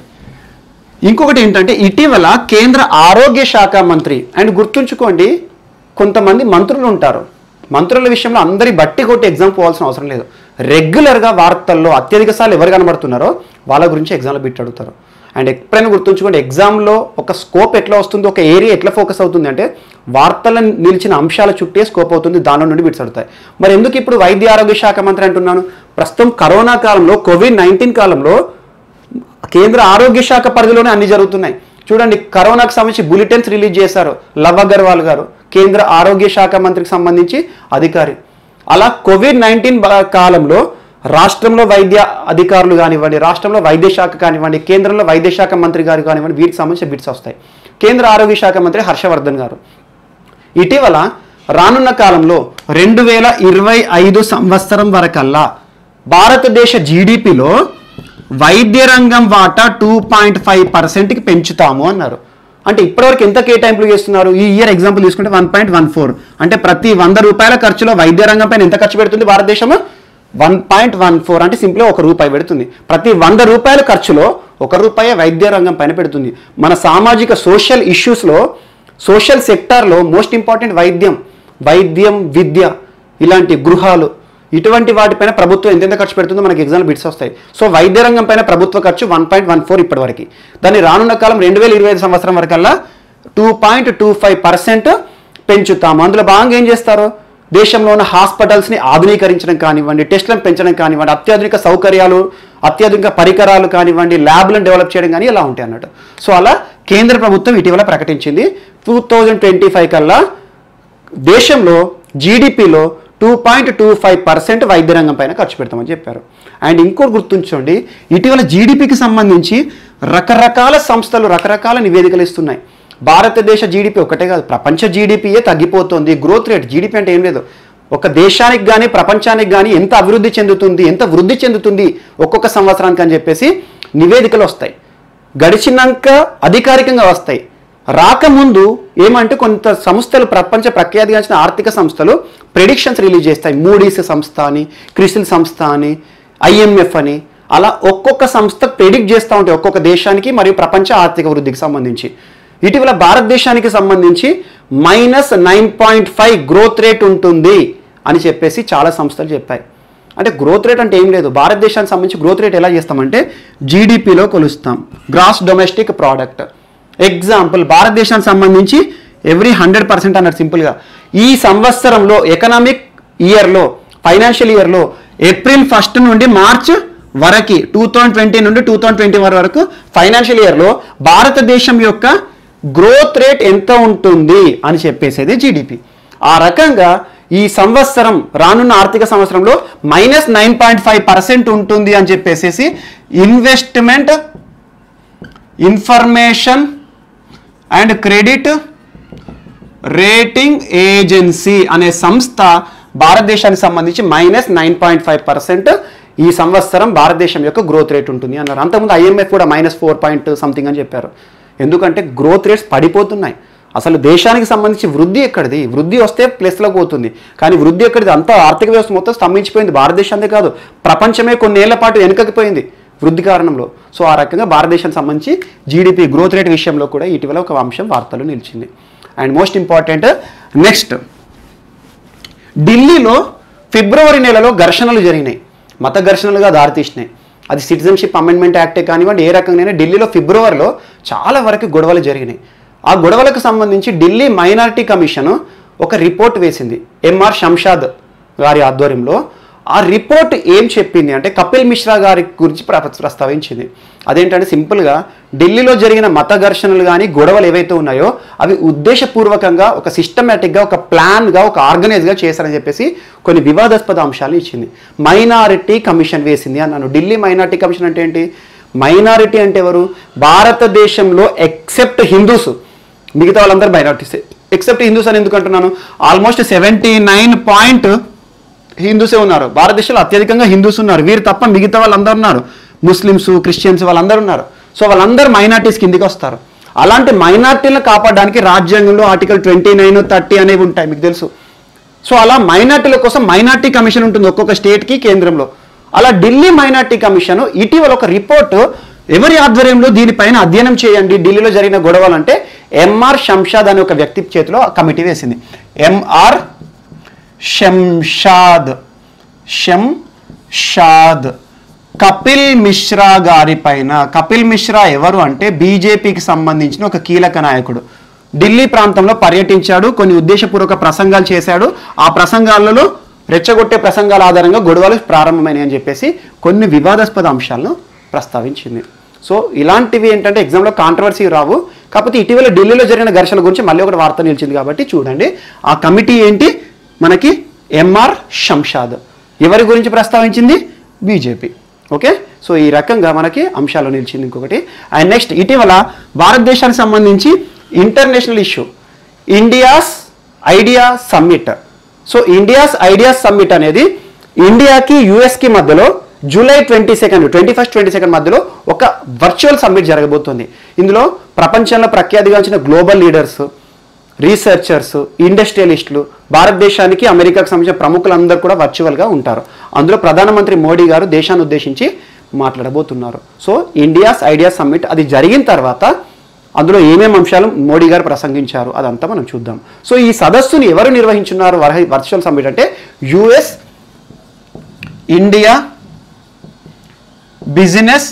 [SPEAKER 1] ఇంకొకటి ఏంటంటే ఇటీవల కేంద్ర ఆరోగ్య శాఖ మంత్రి అండ్ గుర్తుంచుకోండి కొంతమంది మంత్రులు ఉంటారు మంత్రుల విషయంలో అందరి బట్టి కొట్టి ఎగ్జామ్ పోవాల్సిన అవసరం లేదు రెగ్యులర్గా వార్తల్లో అత్యధిక సార్లు ఎవరు కనబడుతున్నారో వాళ్ళ గురించి ఎగ్జామ్లో బిట్ అడుగుతారు అండ్ ఎప్పుడైనా గుర్తుంచుకోండి ఎగ్జామ్లో ఒక స్కోప్ ఎట్లా వస్తుంది ఒక ఏరియా ఎట్లా ఫోకస్ అవుతుంది అంటే వార్తల నిలిచిన అంశాల చుట్టే స్కోప్ అవుతుంది దానిలో నుండి బిట్స్ అడుగుతాయి మరి ఎందుకు ఇప్పుడు వైద్య ఆరోగ్య శాఖ మంత్రి అంటున్నాను ప్రస్తుతం కరోనా కాలంలో కోవిడ్ నైన్టీన్ కాలంలో కేంద్ర ఆరోగ్య శాఖ పరిధిలోనే అన్ని jరుగుతున్నాయి చూడండి కరోనాకు సంబంధించి బులెటిన్స్ రిలీజ్ చేశారు లవ్ అగర్వాల్ గారు కేంద్ర ఆరోగ్య శాఖ మంత్రికి సంబంధించి అధికారి అలా కోవిడ్ నైన్టీన్ కాలంలో రాష్ట్రంలో వైద్య అధికారులు కానివ్వండి రాష్ట్రంలో వైద్య శాఖ కానివ్వండి కేంద్రంలో వైద్య శాఖ మంత్రి గారు కానివ్వండి వీటికి సంబంధించిన బిట్స్ వస్తాయి కేంద్ర ఆరోగ్య శాఖ మంత్రి హర్షవర్ధన్ గారు ఇటీవల రానున్న కాలంలో రెండు వేల ఇరవై ఐదు సంవత్సరం వరకల్లా భారతదేశ జీడిపిలో వైద్య రంగం వాటా టూ పాయింట్ ఫైవ్ పర్సెంట్కి పెంచుతాము అన్నారు అంటే ఇప్పటివరకు ఎంత కేటాయింపులు చేస్తున్నారు ఈ ఇయర్ ఎగ్జాంపుల్ తీసుకుంటే వన్ పాయింట్ వన్ ఫోర్ అంటే ప్రతి వంద రూపాయల ఖర్చులో వైద్య రంగం పైన ఎంత ఖర్చు పెడుతుంది భారతదేశము వన్ పాయింట్ వన్ ఫోర్ అంటే సింపుల్గా ఒక రూపాయి పెడుతుంది ప్రతి వంద రూపాయల ఖర్చులో ఒక రూపాయి వైద్య రంగం పైన పెడుతుంది మన సామాజిక సోషల్ ఇష్యూస్లో సోషల్ సెక్టార్లో మోస్ట్ ఇంపార్టెంట్ వైద్యం వైద్యం విద్య ఇలాంటి గృహాలు ఇటువంటి వాటిపైన ప్రభుత్వం ఎంతెంత ఖర్చు పెడుతుందో మనకి ఎగ్జామ్ బిట్స్ వస్తాయి సో వైద్య రంగం పైన ప్రభుత్వ ఖర్చు వన్ పాయింట్ వన్ ఫోర్ ఇప్పటివరకు దాన్ని రానున్న కాలం రెండు వేల ఇరవై ఐదు సంవత్సరం వరకల్లా two point two five percent పెంచుతాము అందులో భాగంగా ఏం చేస్తారు దేశంలో ఉన్న హాస్పిటల్స్ని ఆధునీకరించడం కానివ్వండి టెస్ట్లను పెంచడం కానివ్వండి అత్యాధునిక సౌకర్యాలు అత్యాధునిక పరికరాలు కానివ్వండి ల్యాబ్లను డెవలప్ చేయడం కానీ ఇలా ఉంటాయి అన్నట్టు సో అలా కేంద్ర ప్రభుత్వం ఇటీవల ప్రకటించింది టూ థౌజండ్ ట్వంటీ ఫైవ్ కల్లా దేశంలో జీడిపిలో two point two five percent వైద్య రంగం పైన ఖర్చు పెడతామని చెప్పారు అండ్ ఇంకోటి గుర్తుంచుకోండి ఇటీవల జీడిపికి సంబంధించి రకరకాల సంస్థలు రకరకాల నివేదికలు ఇస్తున్నాయి భారతదేశ జీడిపి ఒకటే కాదు ప్రపంచ జీడిపియే తగ్గిపోతుంది గ్రోత్ రేట్ జీడిపి అంటే ఏం లేదు ఒక దేశానికి కానీ ప్రపంచానికి కానీ ఎంత అభివృద్ధి చెందుతుంది ఎంత వృద్ధి చెందుతుంది ఒక్కొక్క సంవత్సరానికి అని చెప్పేసి నివేదికలు వస్తాయి గడిచినాక అధికారికంగా వస్తాయి రాకముందు ఏమంటే కొంత సంస్థలు ప్రపంచ ప్రఖ్యాతిగాంచిన ఆర్థిక సంస్థలు ప్రెడిక్షన్స్ రిలీజ్ చేస్తాయి మూడీస్ సంస్థ అని క్రిసిల్ సంస్థ అని ఐఎంఎఫ్ అని అలా ఒక్కొక్క సంస్థ ప్రెడిక్ట్ చేస్తూ ఉంటాయి ఒక్కొక్క దేశానికి మరియు ప్రపంచ ఆర్థిక వృద్ధికి సంబంధించి ఇటీవల భారతదేశానికి సంబంధించి minus nine point five growth rate ఉంటుంది అని చెప్పేసి చాలా సంస్థలు చెప్పాయి అంటే గ్రోత్ రేట్ అంటే ఏం లేదు భారతదేశానికి సంబంధించి గ్రోత్ రేట్ ఎలా చేస్తామంటే జీడిపిలో కొలుస్తాం గ్రాస్ డొమెస్టిక్ ప్రోడక్ట్ ఎగ్జాంపుల్ భారతదేశానికి సంబంధించి ఎవ్రీ హండ్రెడ్ పర్సెంట్ అన్నారు సింపుల్గా ఈ సంవత్సరంలో ఎకనామిక్ ఇయర్లో ఫైనాన్షియల్ ఇయర్లో ఏప్రిల్ ఫస్ట్ నుండి మార్చ్ వరకు టూ థౌజండ్ ట్వంటీ నుండి టూ థౌజండ్ ట్వంటీ వరకు ఫైనాన్షియల్ ఇయర్లో భారతదేశం యొక్క గ్రోత్ రేట్ ఎంత ఉంటుంది అని చెప్పేసేది జీడిపి ఆ రకంగా ఈ సంవత్సరం రానున్న ఆర్థిక సంవత్సరంలో minus nine point five percent ఉంటుంది అని చెప్పేసేసి investment information and credit rating agency అనే సంస్థ భారతదేశానికి సంబంధించి minus nine point five percent ఈ సంవత్సరం భారతదేశం యొక్క గ్రోత్ రేట్ ఉంటుంది అన్నారు అంతకుముందు ఐఎంఎఫ్ కూడా మైనస్ ఫోర్ పాయింట్ సంథింగ్ అని చెప్పారు ఎందుకంటే గ్రోత్ రేట్స్ పడిపోతున్నాయి అసలు దేశానికి సంబంధించి వృద్ధి ఎక్కడిది వృద్ధి వస్తే ప్లస్లోకి పోతుంది కానీ వృద్ధి ఎక్కడిది అంతా ఆర్థిక వ్యవస్థ మొత్తం స్తంభించిపోయింది భారతదేశందే కాదు ప్రపంచమే కొన్నేళ్ల పాటు వెనుకకిపోయింది వృద్ధి కారణంలో సో ఆ రకంగా భారతదేశానికి సంబంధించి జీడిపి గ్రోత్ రేట్ విషయంలో కూడా ఇటీవల ఒక అంశం వార్తలు నిలిచింది అండ్ మోస్ట్ ఇంపార్టెంట్ నెక్స్ట్ ఢిల్లీలో ఫిబ్రవరి నెలలో ఘర్షణలు జరిగినాయి మత ఘర్షణలుగా దారితీసినాయి అది సిటిజన్షిప్ అమెండ్మెంట్ యాక్టే కానివ్వండి ఏ రకంగా ఢిల్లీలో ఫిబ్రవరిలో చాలా వరకు గొడవలు జరిగినాయి ఆ గొడవలకు సంబంధించి ఢిల్లీ మైనారిటీ కమిషన్ ఒక రిపోర్ట్ వేసింది ఎంఆర్ శంషాద్ గారి ఆధ్వర్యంలో ఆ రిపోర్ట్ ఏం చెప్పింది అంటే కపిల్ మిశ్రా గారి గురించి ప్ర- ప్రస్తావించింది అదేంటంటే సింపుల్గా ఢిల్లీలో జరిగిన మత ఘర్షణలు కానీ గొడవలు ఏవైతే ఉన్నాయో అవి ఉద్దేశపూర్వకంగా ఒక సిస్టమేటిక్గా ఒక ప్లాన్గా ఒక ఆర్గనైజ్గా చేశారని చెప్పేసి కొన్ని వివాదాస్పద అంశాలు ఇచ్చింది మైనారిటీ కమిషన్ వేసింది అన్నాను ఢిల్లీ మైనారిటీ కమిషన్ అంటే ఏంటి మైనారిటీ అంటే ఎవరు భారతదేశంలో ఎక్సెప్ట్ హిందూస్ మిగతా వాళ్ళందరూ మైనారిటీసే ఎక్సెప్ట్ హిందూస్ అని ఎందుకు అంటున్నాను ఆల్మోస్ట్ సెవెంటీ నైన్ పాయింట్ హిందూసే ఉన్నారు భారతదేశంలో అత్యధికంగా హిందూస్ ఉన్నారు వీరు తప్ప మిగతా వాళ్ళందరూ ఉన్నారు ముస్లిమ్స్ క్రిస్టియన్స్ వాళ్ళందరూ ఉన్నారు సో వాళ్ళందరూ మైనార్టీస్ కిందికి వస్తారు అలాంటి మైనార్టీలను కాపాడడానికి రాజ్యాంగంలో ఆర్టికల్ ట్వంటీ నైన్ థర్టీ అనేవి ఉంటాయి మీకు తెలుసు సో అలా మైనార్టీల కోసం మైనార్టీ కమిషన్ ఉంటుంది ఒక్కొక్క స్టేట్కి కేంద్రంలో అలా ఢిల్లీ మైనార్టీ కమిషన్ ఇటీవల ఒక రిపోర్ట్ ఎవరి ఆధ్వర్యంలో దీనిపైన అధ్యయనం చేయండి ఢిల్లీలో జరిగిన గొడవలు అంటే ఎంఆర్ శంషాద్ అనే ఒక వ్యక్తి చేతిలో కమిటీ వేసింది ఎంఆర్ షంషాద్ షంషాద్ కపిల్ మిశ్రా గారి పైన కపిల్ మిశ్రా ఎవరు అంటే బీజేపీకి సంబంధించిన ఒక కీలక నాయకుడు ఢిల్లీ ప్రాంతంలో పర్యటించాడు కొన్ని ఉద్దేశపూర్వక ప్రసంగాలు చేశాడు ఆ ప్రసంగాలలో రెచ్చగొట్టే ప్రసంగాల ఆధారంగా గొడవలు ప్రారంభమైనాయి అని చెప్పేసి కొన్ని వివాదాస్పద అంశాలను ప్రస్తావించింది సో ఇలాంటివి ఏంటంటే ఎగ్జామ్లో కాంట్రవర్సీ రావు కాకపోతే ఇటీవల ఢిల్లీలో జరిగిన ఘర్షణ గురించి మళ్ళీ ఒకటి వార్త నిలిచింది కాబట్టి చూడండి ఆ కమిటీ ఏంటి మనకి ఎంఆర్ శంషాద్ ఎవరి గురించి ప్రస్తావించింది బీజేపీ ఓకే సో ఈ రకంగా మనకి అంశాలు నిలిచింది ఇంకొకటి అండ్ నెక్స్ట్ ఇటీవల భారతదేశానికి సంబంధించి international issue India's idea summit so India's ideas summit అనేది ఇండియాకి యుఎస్కి మధ్యలో July twenty second twenty first twenty second మధ్యలో ఒక వర్చువల్ సమ్మిట్ జరగబోతుంది ఇందులో ప్రపంచంలో ప్రఖ్యాతిగాంచిన గ్లోబల్ లీడర్స్ రీసెర్చర్స్ ఇండస్ట్రియలిస్టులు భారతదేశానికి అమెరికాకు సంబంధించిన ప్రముఖులందరూ కూడా వర్చువల్గా ఉంటారు అందులో ప్రధానమంత్రి మోడీ గారు దేశాన్ని ఉద్దేశించి మాట్లాడబోతున్నారు సో ఇండియాస్ ఐడియాస్ సమ్మిట్ అది జరిగిన తర్వాత అందులో ఏమేమి అంశాలు మోడీ గారు ప్రసంగించారు అదంతా మనం చూద్దాం సో ఈ సదస్సుని ఎవరు నిర్వహించున్నారు వర్- వర్చువల్ సమ్మిట్ అంటే US India business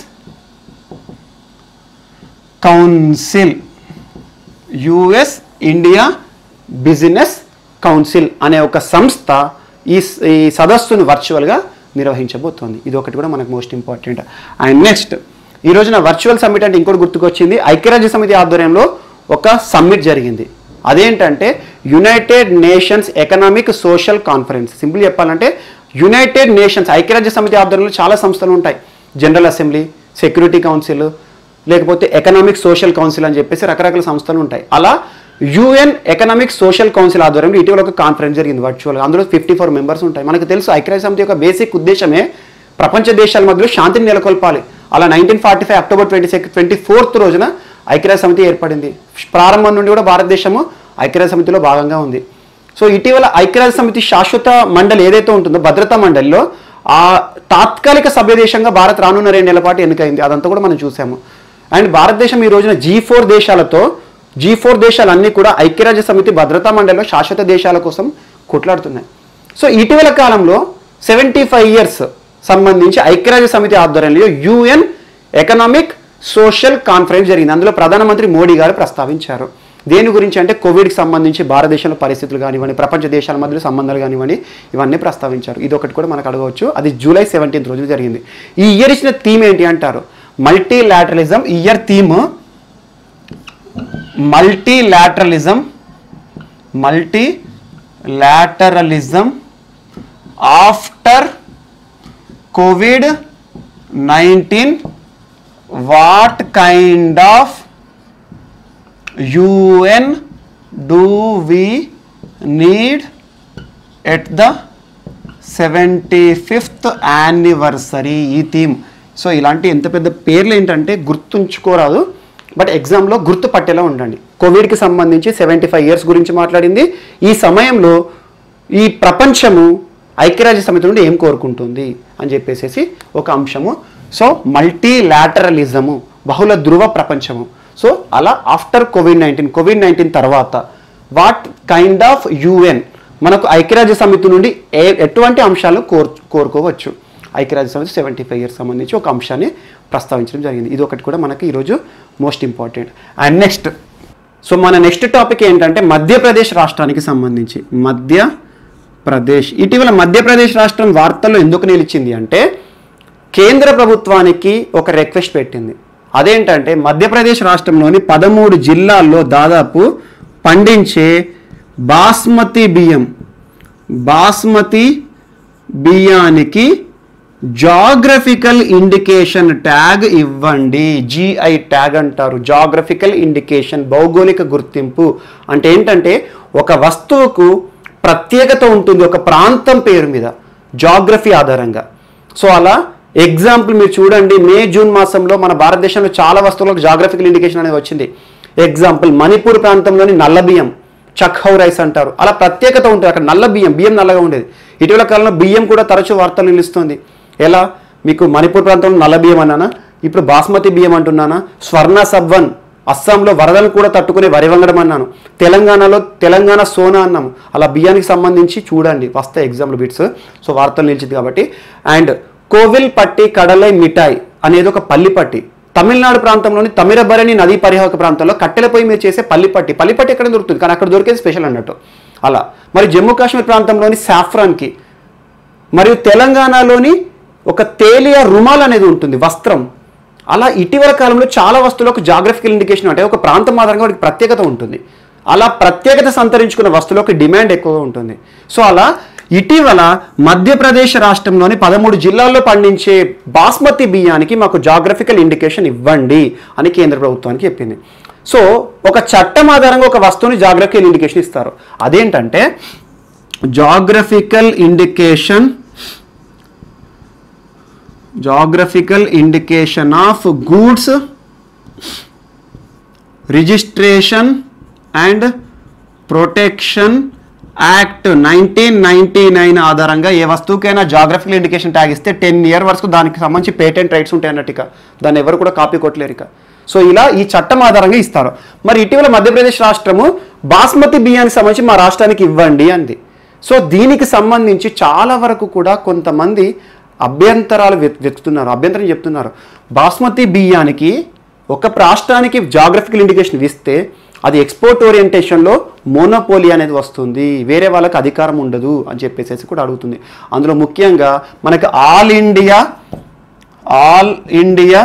[SPEAKER 1] council US India business council అనే ఒక సంస్థ ఈ స- ఈ సదస్సును వర్చువల్గా నిర్వహించబోతోంది ఇది ఒకటి కూడా మనకు మోస్ట్ ఇంపార్టెంట్ అండ్ నెక్స్ట్ ఈ రోజున వర్చువల్ సమ్మిట్ అంటే ఇంకోటి గుర్తుకొచ్చింది ఐక్యరాజ్య సమితి ఆధ్వర్యంలో ఒక సమ్మిట్ జరిగింది అదేంటంటే United Nations economic social conference simple చెప్పాలంటే యునైటెడ్ నేషన్స్ ఐక్యరాజ్య సమితి ఆధ్వర్యంలో చాలా సంస్థలు ఉంటాయి జనరల్ అసెంబ్లీ సెక్యూరిటీ కౌన్సిల్ లేకపోతే ఎకనామిక్ సోషల్ కౌన్సిల్ అని చెప్పేసి రకరకాల సంస్థలు ఉంటాయి అలా యుఎన్ ఎకనామిక్ సోషల్ కౌన్సిల్ ఆధ్వర్యంలో ఇటీవల ఒక కాన్ఫరెన్స్ జరిగింది వర్చువల్గా అందులో ఫిఫ్టీ ఫోర్ మెంబర్స్ ఉంటాయి మనకు తెలుసు ఐక్యరాజ్య సమితి యొక్క బేసిక్ ఉద్దేశమే ప్రపంచ దేశాల మధ్యలో శాంతిని నెలకొల్పాలి అలా nineteen forty five October twenty second twenty fourth రోజున ఐక్యరాజ్య సమితి ఏర్పడింది ప్రారంభం నుండి కూడా భారతదేశము ఐక్యరాజ్య సమితిలో భాగంగా ఉంది సో ఇటీవల ఐక్యరాజ్య సమితి శాశ్వత మండలి ఏదైతే ఉంటుందో భద్రతా మండలిలో ఆ తాత్కాలిక సభ్య దేశంగా భారత్ రానున్న రెండు నెలల పాటు ఎన్నికైంది అదంతా కూడా మనం చూసాము అండ్ భారతదేశం ఈ రోజున జీ ఫోర్ దేశాలతో జీ ఫోర్ దేశాలన్నీ కూడా ఐక్యరాజ్య సమితి భద్రతా మండలిలో శాశ్వత దేశాల కోసం కొట్లాడుతున్నాయి సో ఇటీవల కాలంలో సెవెంటీ ఫైవ్ ఇయర్స్ సంబంధించి ఐక్యరాజ్య సమితి ఆధ్వర్యంలో యుఎన్ ఎకనామిక్ సోషల్ కాన్ఫరెన్స్ జరిగింది అందులో ప్రధానమంత్రి మోడీ గారు ప్రస్తావించారు దేని గురించి అంటే కోవిడ్కి సంబంధించి భారతదేశంలో పరిస్థితులు కానివ్వండి ప్రపంచ దేశాల మధ్యలో సంబంధాలు కానివ్వండి ఇవన్నీ ప్రస్తావించారు ఇది ఒకటి కూడా మనకు అడగవచ్చు అది జూలై సెవెంటీన్త్ రోజు జరిగింది ఈ ఇయర్ ఇచ్చిన థీమ్ ఏంటి అంటారు multilateralism year theme multilateralism multilateralism after COVID nineteen what kind of UN do we need at the seventy fifth anniversary ఈ థీమ్ సో ఇలాంటి ఎంత పెద్ద పేర్లు ఏంటంటే గుర్తుంచుకోరాదు బట్ ఎగ్జామ్లో గుర్తుపట్టేలా ఉండండి కోవిడ్కి సంబంధించి సెవెంటీ ఫైవ్ ఇయర్స్ గురించి మాట్లాడింది ఈ సమయంలో ఈ ప్రపంచము ఐక్యరాజ్య సమితి నుండి ఏం కోరుకుంటుంది అని చెప్పేసి ఒక అంశము సో మల్టీలాటరలిజము బహుళ ధృవ ప్రపంచము సో అలా after COVID nineteen COVID nineteen తర్వాత వాట్ కైండ్ ఆఫ్ యుఎన్ మనకు ఐక్యరాజ్య సమితి నుండి ఏ ఎటువంటి అంశాలను కోర్ కోరుకోవచ్చు ఐక్యరాజ్య సమితి సెవెంటీ ఫైవ్ ఇయర్స్ సంబంధించి ఒక అంశాన్ని ప్రస్తావించడం జరిగింది ఇది ఒకటి కూడా మనకి ఈరోజు most important and next so మన నెక్స్ట్ టాపిక్ ఏంటంటే మధ్యప్రదేశ్ రాష్ట్రానికి సంబంధించి మధ్యప్రదేశ్ ఇటీవల మధ్యప్రదేశ్ రాష్ట్రం వార్తల్లో ఎందుకు నిలిచింది అంటే కేంద్ర ప్రభుత్వానికి ఒక రిక్వెస్ట్ పెట్టింది అదేంటంటే మధ్యప్రదేశ్ రాష్ట్రంలోని పదమూడు జిల్లాల్లో దాదాపు పండించే బాస్మతి బియ్యం బాస్మతి బియ్యానికి జాగ్రఫికల్ ఇండికేషన్ ట్యాగ్ ఇవ్వండి జిఐ ట్యాగ్ అంటారు జాగ్రఫికల్ ఇండికేషన్ భౌగోళిక గుర్తింపు అంటే ఏంటంటే ఒక వస్తువుకు ప్రత్యేకత ఉంటుంది ఒక ప్రాంతం పేరు మీద జాగ్రఫీ ఆధారంగా సో అలా ఎగ్జాంపుల్ మీరు చూడండి మే జూన్ మాసంలో మన భారతదేశంలో చాలా వస్తువులకు జాగ్రఫికల్ ఇండికేషన్ అనేది వచ్చింది ఎగ్జాంపుల్ మణిపూర్ ప్రాంతంలోని నల్ల బియ్యం చక్హౌ రైస్ అంటారు అలా ప్రత్యేకత ఉంటుంది అక్కడ నల్ల బియ్యం బియ్యం నల్లగా ఉండేది ఇటీవల కాలంలో బియ్యం కూడా తరచూ వార్తలు నిలుస్తుంది ఎలా మీకు మణిపూర్ ప్రాంతంలో నల్ల బియ్యం అన్నానా ఇప్పుడు బాస్మతి బియ్యం అంటున్నానా స్వర్ణ సబ్వన్ అస్సాంలో వరదలు కూడా తట్టుకునే వరి వంగడం అన్నాను తెలంగాణలో తెలంగాణ సోనా అన్నాము అలా బియ్యానికి సంబంధించి చూడండి వస్తాయి ఎగ్జాంపుల్ బిట్స్ సో వార్తలు నిలిచింది కాబట్టి అండ్ కోవిల్ పట్టి కడలై మిఠాయి అనేది ఒక పల్లిపట్టి తమిళనాడు ప్రాంతంలోని తమిరబరణి నదీ పరివాహక ప్రాంతంలో కట్టెలపై మీరు చేసే పల్లిపట్టి పల్లిపట్టి ఎక్కడ దొరుకుతుంది కానీ అక్కడ దొరికేది స్పెషల్ అన్నట్టు అలా మరి జమ్మూ కాశ్మీర్ ప్రాంతంలోని సాఫ్రాన్కి మరియు తెలంగాణలోని ఒక తేలియ రుమాల్ అనేది ఉంటుంది వస్త్రం అలా ఇటీవల కాలంలో చాలా వస్తువులకు జాగ్రఫికల్ ఇండికేషన్ అంటే ఒక ప్రాంతం ఆధారంగా వాటికి ప్రత్యేకత ఉంటుంది అలా ప్రత్యేకత సంతరించుకున్న వస్తువులకు డిమాండ్ ఎక్కువగా ఉంటుంది సో అలా ఇటీవల మధ్యప్రదేశ్ రాష్ట్రంలోని పదమూడు జిల్లాల్లో పండించే బాస్మతి బియ్యానికి మాకు జాగ్రఫికల్ ఇండికేషన్ ఇవ్వండి అని కేంద్ర ప్రభుత్వానికి చెప్పింది సో ఒక చట్టం ఆధారంగా ఒక వస్తువుని జాగ్రఫికల్ ఇండికేషన్ ఇస్తారు అదేంటంటే geographical indication geographical indication of goods registration and protection act nineteen ninety nine ఆధారంగా ఏ వస్తువుకైనా జాగ్రఫికల్ ఇండికేషన్ ట్యాగ్ ఇస్తే టెన్ ఇయర్ వరకు దానికి సంబంధించి పేటెంట్ రైట్స్ ఉంటాయి అన్నట్టు ఇక దాన్ని ఎవరు కూడా కాపీ కొట్టలేరు ఇక సో ఇలా ఈ చట్టం ఆధారంగా ఇస్తారు మరి ఇటీవల మధ్యప్రదేశ్ రాష్ట్రము బాస్మతి బియ్యానికి సంబంధించి మా రాష్ట్రానికి ఇవ్వండి అంది సో దీనికి సంబంధించి చాలా వరకు కూడా కొంతమంది అభ్యంతరాలు వెత్- వెతుకుతున్నారు అభ్యంతరం చెప్తున్నారు బాస్మతి బియ్యానికి ఒక రాష్ట్రానికి జాగ్రఫికల్ ఇండికేషన్ ఇస్తే అది ఎక్స్పోర్ట్ ఓరియంటేషన్లో మోనోపోలి అనేది వస్తుంది వేరే వాళ్ళకి అధికారం ఉండదు అని చెప్పేసి కూడా అడుగుతుంది అందులో ముఖ్యంగా మనకి all India all India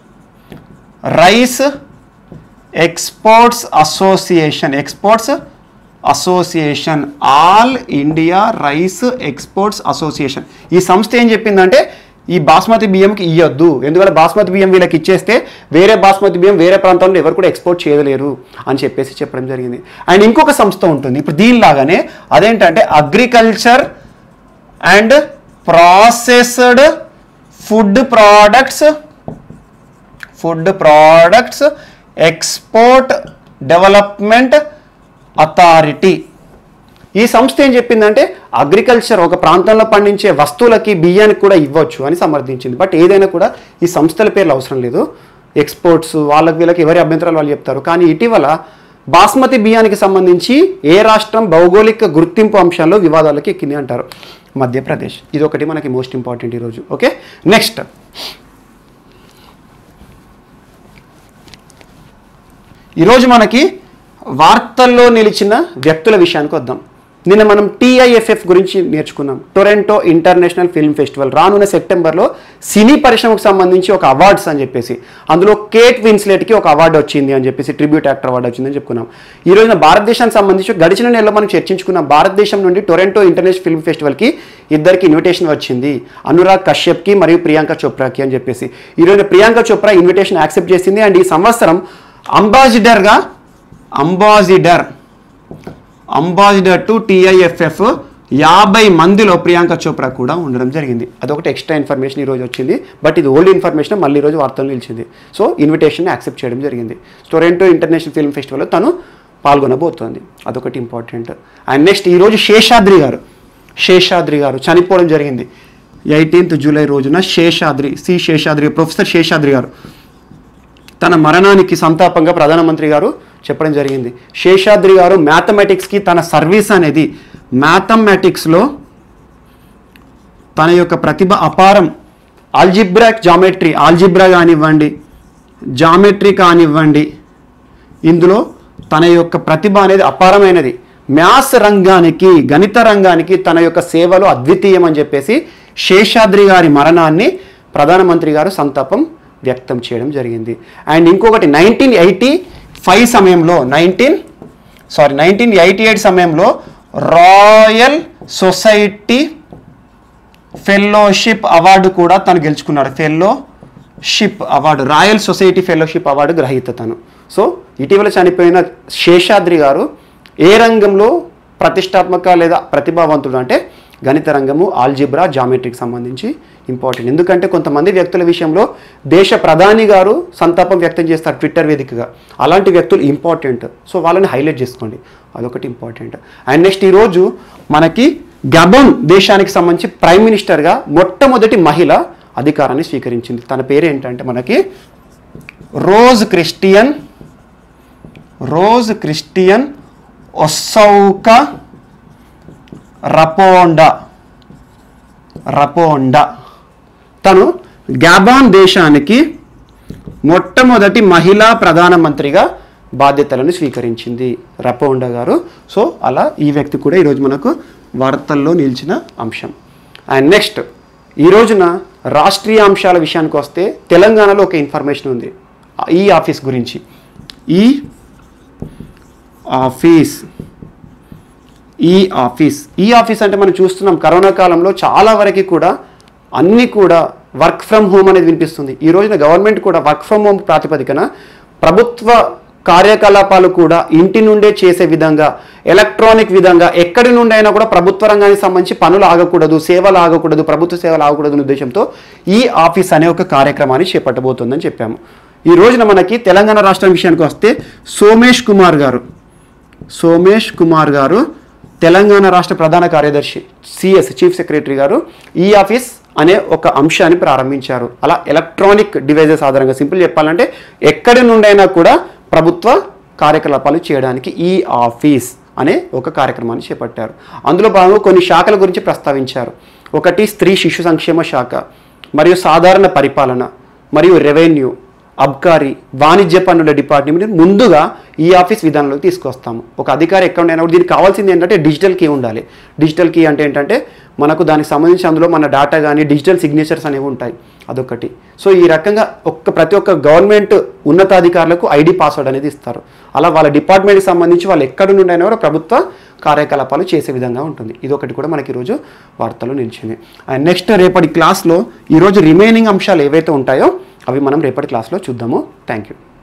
[SPEAKER 1] rice exports association exports association all India rice exports association ఈ సంస్థ ఏం చెప్పిందంటే ఈ బాస్మతి బియ్యంకి ఇవ్వద్దు ఎందుకంటే బాస్మతి బియ్యం వీళ్ళకి ఇచ్చేస్తే వేరే బాస్మతి బియ్యం వేరే ప్రాంతంలో ఎవరు కూడా ఎక్స్పోర్ట్ చేయలేరు అని చెప్పేసి చెప్పడం జరిగింది అండ్ ఇంకొక సంస్థ ఉంటుంది ఇప్పుడు దీనిలాగానే అదేంటంటే agriculture and processed food products food products export development authority ఈ సంస్థ ఏం చెప్పిందంటే అగ్రికల్చర్ ఒక ప్రాంతంలో పండించే వస్తువులకి బియ్యానికి కూడా ఇవ్వచ్చు అని సమర్థించింది బట్ ఏదైనా కూడా ఈ సంస్థల పేర్లు అవసరం లేదు ఎక్స్పోర్ట్స్ వాళ్ళకి వీళ్ళకి ఎవరి అభ్యంతరాలు వాళ్ళు చెప్తారు కానీ ఇటీవల బాస్మతి బియ్యానికి సంబంధించి ఏ రాష్ట్రం భౌగోళిక గుర్తింపు అంశాల్లో వివాదాలకి ఎక్కింది అంటారు మధ్యప్రదేశ్ ఇది ఒకటి మనకి మోస్ట్ ఇంపార్టెంట్ ఈరోజు ఓకే నెక్స్ట్ ఈరోజు మనకి వార్తల్లో నిలిచిన వ్యక్తుల విషయానికి వద్దాం నిన్న మనం టీఐఎఫ్ఎఫ్ గురించి నేర్చుకున్నాం టొరంటో ఇంటర్నేషనల్ ఫిల్మ్ ఫెస్టివల్ రానున్న సెప్టెంబర్లో సినీ పరిశ్రమకు సంబంధించి ఒక అవార్డ్స్ అని చెప్పేసి అందులో కేట్ విన్స్లెట్కి ఒక అవార్డు వచ్చింది అని చెప్పేసి ట్రిబ్యూట్ యాక్టర్ అవార్డు వచ్చిందని చెప్పుకున్నాం ఈ రోజున భారతదేశానికి సంబంధించి గడిచిన నెలలో మనం చర్చించుకున్నాం భారతదేశం నుండి టొరంటో ఇంటర్నేషనల్ ఫిల్మ్ ఫెస్టివల్కి ఇద్దరికి ఇన్విటేషన్ వచ్చింది అనురాగ్ కశ్యప్కి మరియు ప్రియాంక చోప్రాకి అని చెప్పేసి ఈ రోజున ప్రియాంక చోప్రా ఇన్విటేషన్ యాక్సెప్ట్ చేసింది అండ్ ఈ సంవత్సరం అంబాసిడర్గా అంబాసిడర్ అంబాసిడర్ టు టీఐఎఫ్ఎఫ్ యాభై మందిలో ప్రియాంక చోప్రా కూడా ఉండడం జరిగింది అదొకటి ఎక్స్ట్రా ఇన్ఫర్మేషన్ ఈరోజు వచ్చింది బట్ ఇది ఓల్డ్ ఇన్ఫర్మేషన్ మళ్ళీ ఈరోజు వార్తలు నిలిచింది సో ఇన్విటేషన్ యాక్సెప్ట్ చేయడం జరిగింది టొరంటో ఇంటర్నేషనల్ ఫిల్మ్ ఫెస్టివల్లో తను పాల్గొనబోతోంది అదొకటి ఇంపార్టెంట్ అండ్ నెక్స్ట్ ఈరోజు శేషాద్రి గారు శేషాద్రి గారు చనిపోవడం జరిగింది ఎయిటీన్త్ జూలై రోజున శేషాద్రి సి శేషాద్రి ప్రొఫెసర్ శేషాద్రి గారు తన మరణానికి సంతాపంగా ప్రధానమంత్రి గారు చెప్పడం జరిగింది శేషాద్రి గారు మ్యాథమెటిక్స్కి తన సర్వీస్ అనేది మ్యాథమెటిక్స్లో తన యొక్క ప్రతిభ అపారం ఆల్జిబ్రాక్ జామెట్రీ ఆల్జిబ్రా కానివ్వండి జామెట్రీ కానివ్వండి ఇందులో తన యొక్క ప్రతిభ అనేది అపారమైనది మ్యాథ్స్ రంగానికి గణిత రంగానికి తన యొక్క సేవలు అద్వితీయం అని చెప్పేసి శేషాద్రి గారి మరణాన్ని ప్రధానమంత్రి గారు సంతాపం వ్యక్తం చేయడం జరిగింది అండ్ ఇంకొకటి నైన్టీన్ ఎయిటీ ఫైవ్ సమయంలో nineteen sorry nineteen eighty eight సమయంలో రాయల్ సొసైటీ ఫెలోషిప్ అవార్డు కూడా తను గెలుచుకున్నాడు fellowship award royal society fellowship award గ్రహీత తను సో ఇటీవల చనిపోయిన శేషాద్రి గారు ఏ రంగంలో ప్రతిష్టాత్మక లేదా ప్రతిభావంతుడు అంటే గణిత రంగము ఆల్జిబ్రా జామెట్రీకి సంబంధించి ఇంపార్టెంట్ ఎందుకంటే కొంతమంది వ్యక్తుల విషయంలో దేశ ప్రధాని గారు సంతాపం వ్యక్తం చేస్తారు ట్విట్టర్ వేదికగా అలాంటి వ్యక్తులు ఇంపార్టెంట్ సో వాళ్ళని హైలైట్ చేసుకోండి అదొకటి ఇంపార్టెంట్ అండ్ నెక్స్ట్ ఈరోజు మనకి గబోన్ దేశానికి సంబంధించి ప్రైమ్ మినిస్టర్గా మొట్టమొదటి మహిళ అధికారాన్ని స్వీకరించింది తన పేరు ఏంటంటే మనకి Rose Christian Rose Christian Ossouka Raponda Raponda తను గ్యాబాన్ దేశానికి మొట్టమొదటి మహిళా ప్రధానమంత్రిగా బాధ్యతలను స్వీకరించింది రపోండా గారు సో అలా ఈ వ్యక్తి కూడా ఈరోజు మనకు వార్తల్లో నిలిచిన అంశం అండ్ నెక్స్ట్ ఈ రోజున రాష్ట్రీయ అంశాల విషయానికి వస్తే తెలంగాణలో ఒక ఇన్ఫర్మేషన్ ఉంది ఈ ఆఫీస్ గురించి ఈ ఆఫీస్ ఈ ఆఫీస్ ఈ ఆఫీస్ అంటే మనం చూస్తున్నాం కరోనా కాలంలో చాలా వరకు కూడా అన్నీ కూడా వర్క్ ఫ్రమ్ హోమ్ అనేది వినిపిస్తుంది ఈ రోజున గవర్నమెంట్ కూడా వర్క్ ఫ్రమ్ హోమ్ ప్రాతిపదికన ప్రభుత్వ కార్యకలాపాలు కూడా ఇంటి నుండే చేసే విధంగా ఎలక్ట్రానిక్ విధంగా ఎక్కడి నుండి అయినా కూడా ప్రభుత్వ రంగానికి సంబంధించి పనులు ఆగకూడదు సేవలు ఆగకూడదు ప్రభుత్వ సేవలు ఆగకూడదు అనే ఉద్దేశంతో ఈ ఆఫీస్ అనే ఒక కార్యక్రమాన్ని చేపట్టబోతోందని చెప్పాము ఈ రోజున మనకి తెలంగాణ రాష్ట్రం విషయానికి వస్తే సోమేష్ కుమార్ గారు సోమేష్ కుమార్ గారు తెలంగాణ రాష్ట్ర ప్రధాన కార్యదర్శి సిఎస్ చీఫ్ సెక్రటరీ గారు ఈ ఆఫీస్ అనే ఒక అంశాన్ని ప్రారంభించారు అలా ఎలక్ట్రానిక్ డివైజెస్ ఆధారంగా సింపుల్ చెప్పాలంటే ఎక్కడి నుండైనా కూడా ప్రభుత్వ కార్యకలాపాలు చేయడానికి ఈ ఆఫీస్ అనే ఒక కార్యక్రమాన్ని చేపట్టారు అందులో భాగంగా కొన్ని శాఖల గురించి ప్రస్తావించారు ఒకటి స్త్రీ శిశు సంక్షేమ శాఖ మరియు సాధారణ పరిపాలన మరియు రెవెన్యూ అబ్కారీ వాణిజ్య పన్నుల డిపార్ట్మెంట్ ముందుగా ఈ ఆఫీస్ విధానంలోకి తీసుకొస్తాము ఒక అధికారి ఎక్కడ ఉండైనా కూడా దీనికి కావాల్సింది ఏంటంటే డిజిటల్ కీ ఉండాలి డిజిటల్ కీ అంటే ఏంటంటే మనకు దానికి సంబంధించి అందులో మన డేటా కానీ డిజిటల్ సిగ్నేచర్స్ అనేవి ఉంటాయి అదొకటి సో ఈ రకంగా ఒక్క ప్రతి ఒక్క గవర్నమెంట్ ఉన్నతాధికారులకు ఐడి పాస్వర్డ్ అనేది ఇస్తారు అలా వాళ్ళ డిపార్ట్మెంట్కి సంబంధించి వాళ్ళు ఎక్కడి నుండి అయినా కూడా ప్రభుత్వ కార్యకలాపాలు చేసే విధంగా ఉంటుంది ఇది ఒకటి కూడా మనకి ఈరోజు వార్తలు నిలిచింది అండ్ నెక్స్ట్ రేపటి క్లాస్లో ఈరోజు రిమైనింగ్ అంశాలు ఏవైతే ఉంటాయో అవి మనం రేపటి క్లాస్లో చూద్దాము థ్యాంక్ యూ